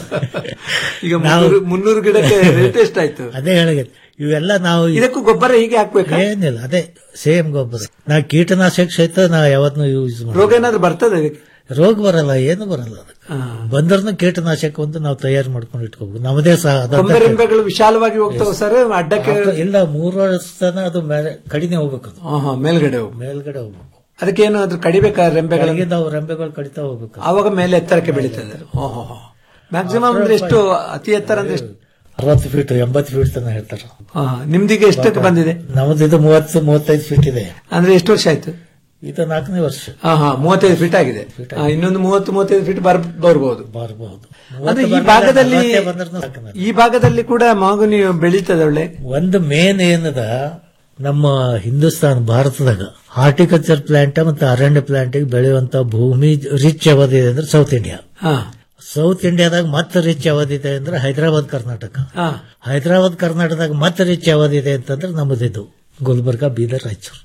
ಈಗ ಮುನ್ನೂರು- ಮುನ್ನೂರು ಗಿಡಕ್ಕೆ ರೇಟ್ ಎಷ್ಟಾಯ್ತು ಅದೇ ಹೇಳಿದೆ ಇವೆಲ್ಲ ನಾವು ಇದಕ್ಕೂ ಗೊಬ್ಬರ ಹೀಗೆ ಹಾಕ್ಬೇಕಾ ಏನಿಲ್ಲ ಅದೇ ಸೇಮ್ ಗೊಬ್ಬರ ನಾ ಕೀಟನಾಶಕ ಸಹಿತ ನಾ ಯಾವತ್ತೂ ಯೂಸ್ ಮಾಡಿ ರೋಗ ಏನಾದ್ರು ಬರ್ತದೆ ಇದಕ್ಕೆ ರೋಗ ಬರಲ್ಲ ಏನು ಬರಲ್ಲ ಅದಕ್ಕೆ ಬಂದ್ರೂ ಕೀಟನಾಶಕ ಒಂದು ನಾವು ತಯಾರು ಮಾಡ್ಕೊಂಡು ಇಟ್ಕೋಬೇಕು ನಮ್ಮದೇ ಸಹ ಅದ- ಕೊಂಬೆರೆಂಬೆಗಳು ವಿಶಾಲವಾಗಿ ಹೋಗ್ತಾವ ಸರ್ ಅಡ್ಡಕ್ಕೆ ಅದು ಇಲ್ಲ ಮೂರು ವರ್ಷ ತನ ಅದು ಮೇಲೆ ಕಡಿಮೆ ಹೋಗ್ಬೇಕು ಅದು ಆಹಾ, ಮೇಲ್ಗಡೆ ಹೋಗು ಮೇಲ್ಗಡೆ ಹೋಗ್ಬೇಕು ಅದಕ್ಕೆ ಏನು ಅದ್ರ ಕಡಿಬೇಕಾ ರೆಂಬೆಗಳ ಕೆಳಗೆ ನಾವು ರೆಂಬೆಗಳು ಕಡಿತಾ ಹೋಗ್ಬೇಕು ಆವಾಗ ಮೇಲೆ ಎತ್ತರಕ್ಕೆ ಬೆಳೀತದೆ ಓಹೋ ಮ್ಯಾಕ್ಸಿಮಮ್ ಅಂದ್ರೆ ಎಷ್ಟು ಅತಿ ಎತ್ತರ ಅಂದ್ರೆ ಎಷ್ಟು ಅರವತ್ತು ಫೀಟ್ ಎಂಬತ್ತು ಫೀಟ್ ತನ ಹೇಳ್ತಾರೆ ಆ, ನಿಮ್ದೀಗ ಎಷ್ಟಕ್ಕೆ ಬಂದಿದೆ ನಮ್ದು ಇದು ಮೂವತ್ತು ಮೂವತ್ತೈದು ಫೀಟ್ ಇದೆ ಅಂದ್ರೆ ಎಷ್ಟು ವರ್ಷ ಆಯ್ತು ಇದು ನಾಲ್ಕನೇ ವರ್ಷ ಹಾ ಹಾ ಮೂವತ್ತೈದು ಫೀಟ್ ಆಗಿದೆ ಆ, ಇನ್ನೊಂದು ಮೂವತ್ತು ಮೂವತ್ತೈದು ಫೀಟ್ ಬರ್ ಬರ್ಬೋದು ಬರಬಹುದು ಅಂದ್ರೆ ಈ ಭಾಗದಲ್ಲಿ ಈ ಭಾಗದಲ್ಲಿ ಕೂಡ ಮಾಗುನಿ ಬೆಳೀತದೆ ಒಳ್ಳೆ ಒಂದು ಮೇನ್ ಏನದ ನಮ್ಮ ಹಿಂದೂಸ್ತಾನ್ ಭಾರತದಾಗ ಹಾರ್ಟಿಕಲ್ಚರ್ ಪ್ಲಾಂಟ್ ಮತ್ತು ಅರಣ್ಯ ಪ್ಲಾಂಟ್ ಬೆಳೆಯುವಂತ ಭೂಮಿ ರಿಚ್ ಯಾವ್ದಿದೆ ಅಂದ್ರೆ ಸೌತ್ ಇಂಡಿಯಾ ಹಾ ಸೌತ್ ಇಂಡಿಯಾದಾಗ ಮತ್ತೆ ರಿಚ್ ಯಾವ್ದಿದೆ ಅಂದ್ರೆ ಹೈದರಾಬಾದ್ ಕರ್ನಾಟಕ ಹಾ ಹೈದರಾಬಾದ್ ಕರ್ನಾಟಕದಾಗ ಮತ್ತೆ ರಿಚ್ ಯಾವ್ದಿದೆ ಅಂತಂದ್ರೆ ನಮ್ಮದಿದು Gulbarga Bidar Raichur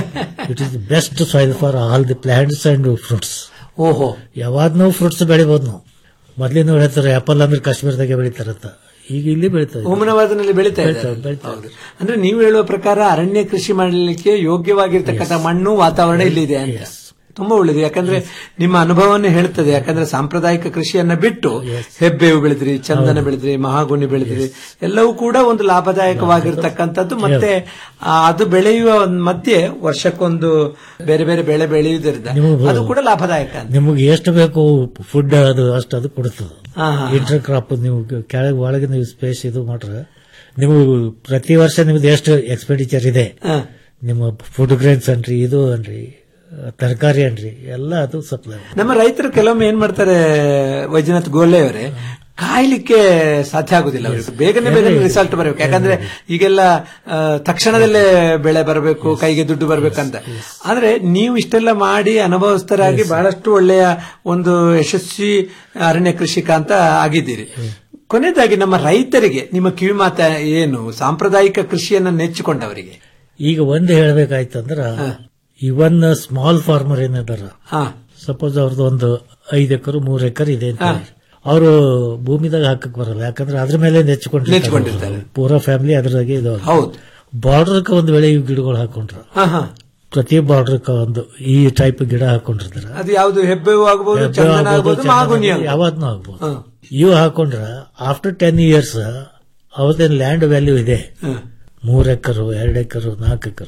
it is best soil for all the plants and fruits ಓಹೋ ಯಾವಾಗ್ನೂ ಫ್ರೂಟ್ಸ್ ಬೆಳಿಬಹುದು ನಾವು ಮೊದ್ಲಿನ ಹೇಳ್ತಾರೆ ಆಪಲ್ ಅಂದ್ರೆ ಕಾಶ್ಮೀರದಾಗೆ ಬೆಳಿತಾರಂತ ಈಗ ಇಲ್ಲಿ ಬೆಳಿತಾರೆ ಹುಮನಾಬಾದ್ನಲ್ಲಿ ಬೆಳೀತಾ ಇದೆ ಬೆಳೀತಾರೆ, ಬೆಳೀತಾರೆ. ಹೌದು. ಅಂದ್ರೆ ನೀವು ಹೇಳುವ ಪ್ರಕಾರ ಅರಣ್ಯ ಕೃಷಿ ಮಾಡಲಿಕ್ಕೆ ಯೋಗ್ಯವಾಗಿರ್ತಕ್ಕಂಥ ಮಣ್ಣು ವಾತಾವರಣ ಇಲ್ಲಿದೆ ಅಂತ ತುಂಬಾ ಒಳ್ಳೇದು ಯಾಕಂದ್ರೆ ನಿಮ್ಮ ಅನುಭವವನ್ನು ಹೇಳ್ತದೆ ಯಾಕಂದ್ರೆ ಸಾಂಪ್ರದಾಯಿಕ ಕೃಷಿಯನ್ನ ಬಿಟ್ಟು ಹೆಬ್ಬೇವು ಬೆಳೆದ್ರಿ ಚಂದನ ಬೆಳೆದ್ರಿ ಮಹಾಗುಣಿ ಬೆಳೆದ್ರಿ ಎಲ್ಲವೂ ಕೂಡ ಒಂದು ಲಾಭದಾಯಕವಾಗಿರ್ತಕ್ಕಂಥದ್ದು ಮತ್ತೆ ಆ, ಅದು ಬೆಳೆಯುವ ಒಂದ್ ಮಧ್ಯೆ ವರ್ಷಕ್ಕೊಂದು ಬೇರೆ ಬೇರೆ ಬೆಳೆ ಬೆಳೆಯುವುದರಿಂದ ನೀವು- ಅದು ಕೂಡ ಲಾಭದಾಯಕ ಅಂತ ನಿಮಗೆ ಎಷ್ಟು ಬೇಕು ಫುಡ್ ಅದು ಅಷ್ಟು ಅದು ಕೊಡುತ್ತದೆ ಹಾ, ಹಾ. ಇಂಟರ್ ಕ್ರಾಪ್ ನೀವು ಕೆಳಗೆ ಒಳಗೆ ನೀವು ಸ್ಪೇಸ್ ಇದು ಮಾಡ್ರೆ ನೀವು ಪ್ರತಿ ವರ್ಷ ನಿಮ್ದು ಎಷ್ಟು ಎಕ್ಸ್ಪೆಂಡಿಚರ್ ಇದೆ ಹಾ. ನಿಮ್ಮ ಫುಡ್ ಗ್ರೇನ್ಸ್ ಅನ್ರಿ ಇದು ಅನ್ರಿ ತರಕಾರಿ ಅನ್ರಿ ಎಲ್ಲ ಅದು ಸಪ್ಲೈ ನಮ್ಮ ರೈತರು ಕೆಲವೊಮ್ಮೆ ಏನ್ ಮಾಡ್ತಾರೆ ವೈದ್ಯನಾಥ್ ಗೋಲೆ ಅವರೇ ಕಾಯ್ಲಿಕ್ಕೆ ಸಾಧ್ಯ ಆಗುದಿಲ್ಲ ಅವರಿಗೆ ಬೇಗನೆ ಬೇಗನೆ ರಿಸಲ್ಟ್ ಬರಬೇಕು ಯಾಕಂದ್ರೆ ಈಗೆಲ್ಲ ಆ, ತಕ್ಷಣದಲ್ಲೇ ಬೆಳೆ ಬರಬೇಕು ಕೈಗೆ ದುಡ್ಡು ಬರ್ಬೇಕಂತ ಆದ್ರೆ ನೀವು ಇಷ್ಟೆಲ್ಲ ಮಾಡಿ ಅನುಭವಸ್ಥರಾಗಿ ಬಹಳಷ್ಟು ಒಳ್ಳೆಯ ಒಂದು ಯಶಸ್ವಿ ಅರಣ್ಯ ಕೃಷಿಕ ಅಂತ ಆಗಿದ್ದೀರಿ ಕೊನೆಯದಾಗಿ ನಮ್ಮ ರೈತರಿಗೆ ನಿಮ್ಮ ಕಿವಿ ಮಾತ ಏನು ಸಾಂಪ್ರದಾಯಿಕ ಕೃಷಿಯನ್ನ ನೆಚ್ಚಿಕೊಂಡವರಿಗೆ ಈಗ ಒಂದು ಹೇಳ್ಬೇಕಾಯ್ತಂದ್ರ ಇವನ್ ಸ್ಮಾಲ್ ಫಾರ್ಮರ್ ಏನಿದಾರ ಸಪೋಸ್ ಅವ್ರದ್ದು ಒಂದು ಐದ್ ಎಕರೆ ಮೂರ್ ಎಕರೆ ಇದೆ ಅಂತ ಅವರು ಭೂಮಿದಾಗ ಹಾಕಕ್ ಬರಲ್ಲ ಯಾಕಂದ್ರೆ ಅದ್ರ ಮೇಲೆ ನೆಚ್ಕೊಂಡಿರ್ತಾರೆ ನೆಚ್ಕೊಂಡಿರ್ತಾರೆ. ಪೂರಾ ಫ್ಯಾಮಿಲಿ ಅದ್ರಾಗೆ ಇದು ಹೌದು ಬಾರ್ಡರ್ಗೆ ಒಂದು ವೇಳೆ ಇವು ಗಿಡಗಳು ಹಾಕೊಂಡ್ರ ಹಾ ಹಾ ಪ್ರತಿ ಬಾರ್ಡರ್ಗೆ ಒಂದು ಈ ಟೈಪ್ ಗಿಡ ಹಾಕೊಂಡಿರ್ತಾರೆ ಅದು ಯಾವ್ದು ಹೆಬ್ಬೇವು ಆಗ್ಬೋದು ಹೆಬ್ಬೆ ಚಂದನ ಆಗ್ಬೋದು, ಆಗ್ಬೋದು ಚಂದನ ಮಾಗುನಿ ಆಗ್ಬೋದು, ಆಗ್ಬೋದು. ಯಾವಾದ್ನೂ ಆಗ್ಬೋದು ಹಾ. ಇವು ಹಾಕೊಂಡ್ರ ಆಫ್ಟರ್ ಟೆನ್ ಇಯರ್ಸ್ ಅವತ್ತೇನು ಲ್ಯಾಂಡ್ ವ್ಯಾಲ್ಯೂ ಇದೆ ಮೂರ್ ಎಕರು ಎರಡ್ ಎಕರು ನಾಲ್ಕು ಎಕರು